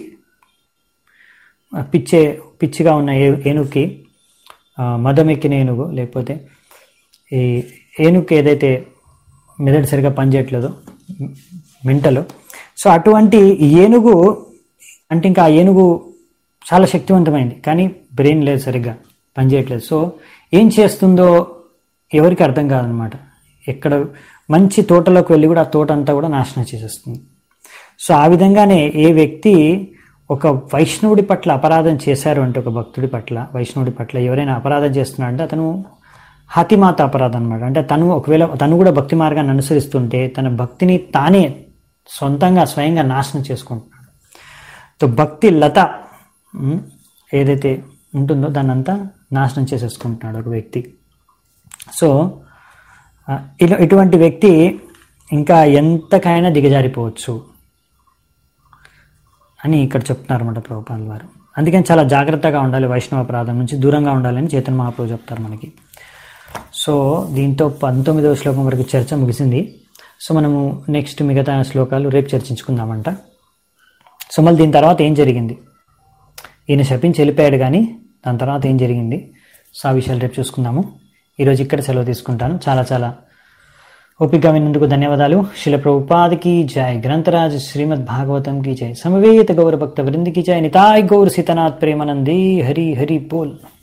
[SPEAKER 1] ఆ పిచ్చే పిచ్చిగా ఉన్న ఏ ఏనుగుకి ఆ, మదం ఎక్కిన ఏనుగు లేకపోతే ఈ ఏనుగుకి ఏదైతే మెదడు సరిగా పనిచేయట్లేదో మెంటలు సో అటువంటి ఈ ఏనుగు అంటే ఇంకా ఆ ఏనుగు చాలా శక్తివంతమైంది కానీ బ్రెయిన్ లేదు సరిగ్గా పనిచేయట్లేదు సో ఏం చేస్తుందో ఎవరికి అర్థం కాదనమాట ఎక్కడ మంచి తోటలోకి వెళ్ళి కూడా ఆ తోట అంతా కూడా నాశనం చేసేస్తుంది సో ఆ విధంగానే ఏ వ్యక్తి ఒక వైష్ణవుడి పట్ల అపరాధం చేశారు అంటే ఒక భక్తుడి పట్ల వైష్ణవుడి పట్ల ఎవరైనా అపరాధం చేస్తున్నాడంటే అతను హతిమాత అపరాధం అనమాట అంటే తను ఒకవేళ తను కూడా భక్తి మార్గాన్ని అనుసరిస్తుంటే తన భక్తిని తానే సొంతంగా స్వయంగా నాశనం చేసుకుంటున్నాడు సో భక్తి లత ఉమ్, ఏదైతే ఉంటుందో దాన్ని అంతా నాశనం చేసేసుకుంటున్నాడు ఒక వ్యక్తి సో ఆ, ఇలా ఇటువంటి వ్యక్తి ఇంకా ఎంతకైనా దిగజారిపోవచ్చు అని ఇక్కడ చెప్తున్నారు అన్నమాట ప్రభుపాల్ వారు అందుకని చాలా జాగ్రత్తగా ఉండాలి వైష్ణవ అపరాధం నుంచి దూరంగా ఉండాలని చేతన్ మహాప్రభు చెప్తారు మనకి సో దీంతో పంతొమ్మిదవ శ్లోకం వరకు చర్చ ముగిసింది సో మనము నెక్స్ట్ మిగతా శ్లోకాలు రేపు చర్చించుకుందామంట సో మళ్ళీ దీని తర్వాత ఏం జరిగింది ఈయన శపించి వెళ్ళిపోయాడు కానీ దాని తర్వాత ఏం జరిగింది సో ఆ విషయాలు రేపు చూసుకుందాము ఈరోజు ఇక్కడ సెలవు తీసుకుంటాను చాలా చాలా ఓపిక విన్నందుకు ధన్యవాదాలు శిల ప్రభుపాదికి జై గ్రంథరాజ్ శ్రీమద్ భాగవతం की जय समवेत गौर भक्त वृंद की जय निताय गौर सीतनाथ प्रेमानंदी हरि हरि बोल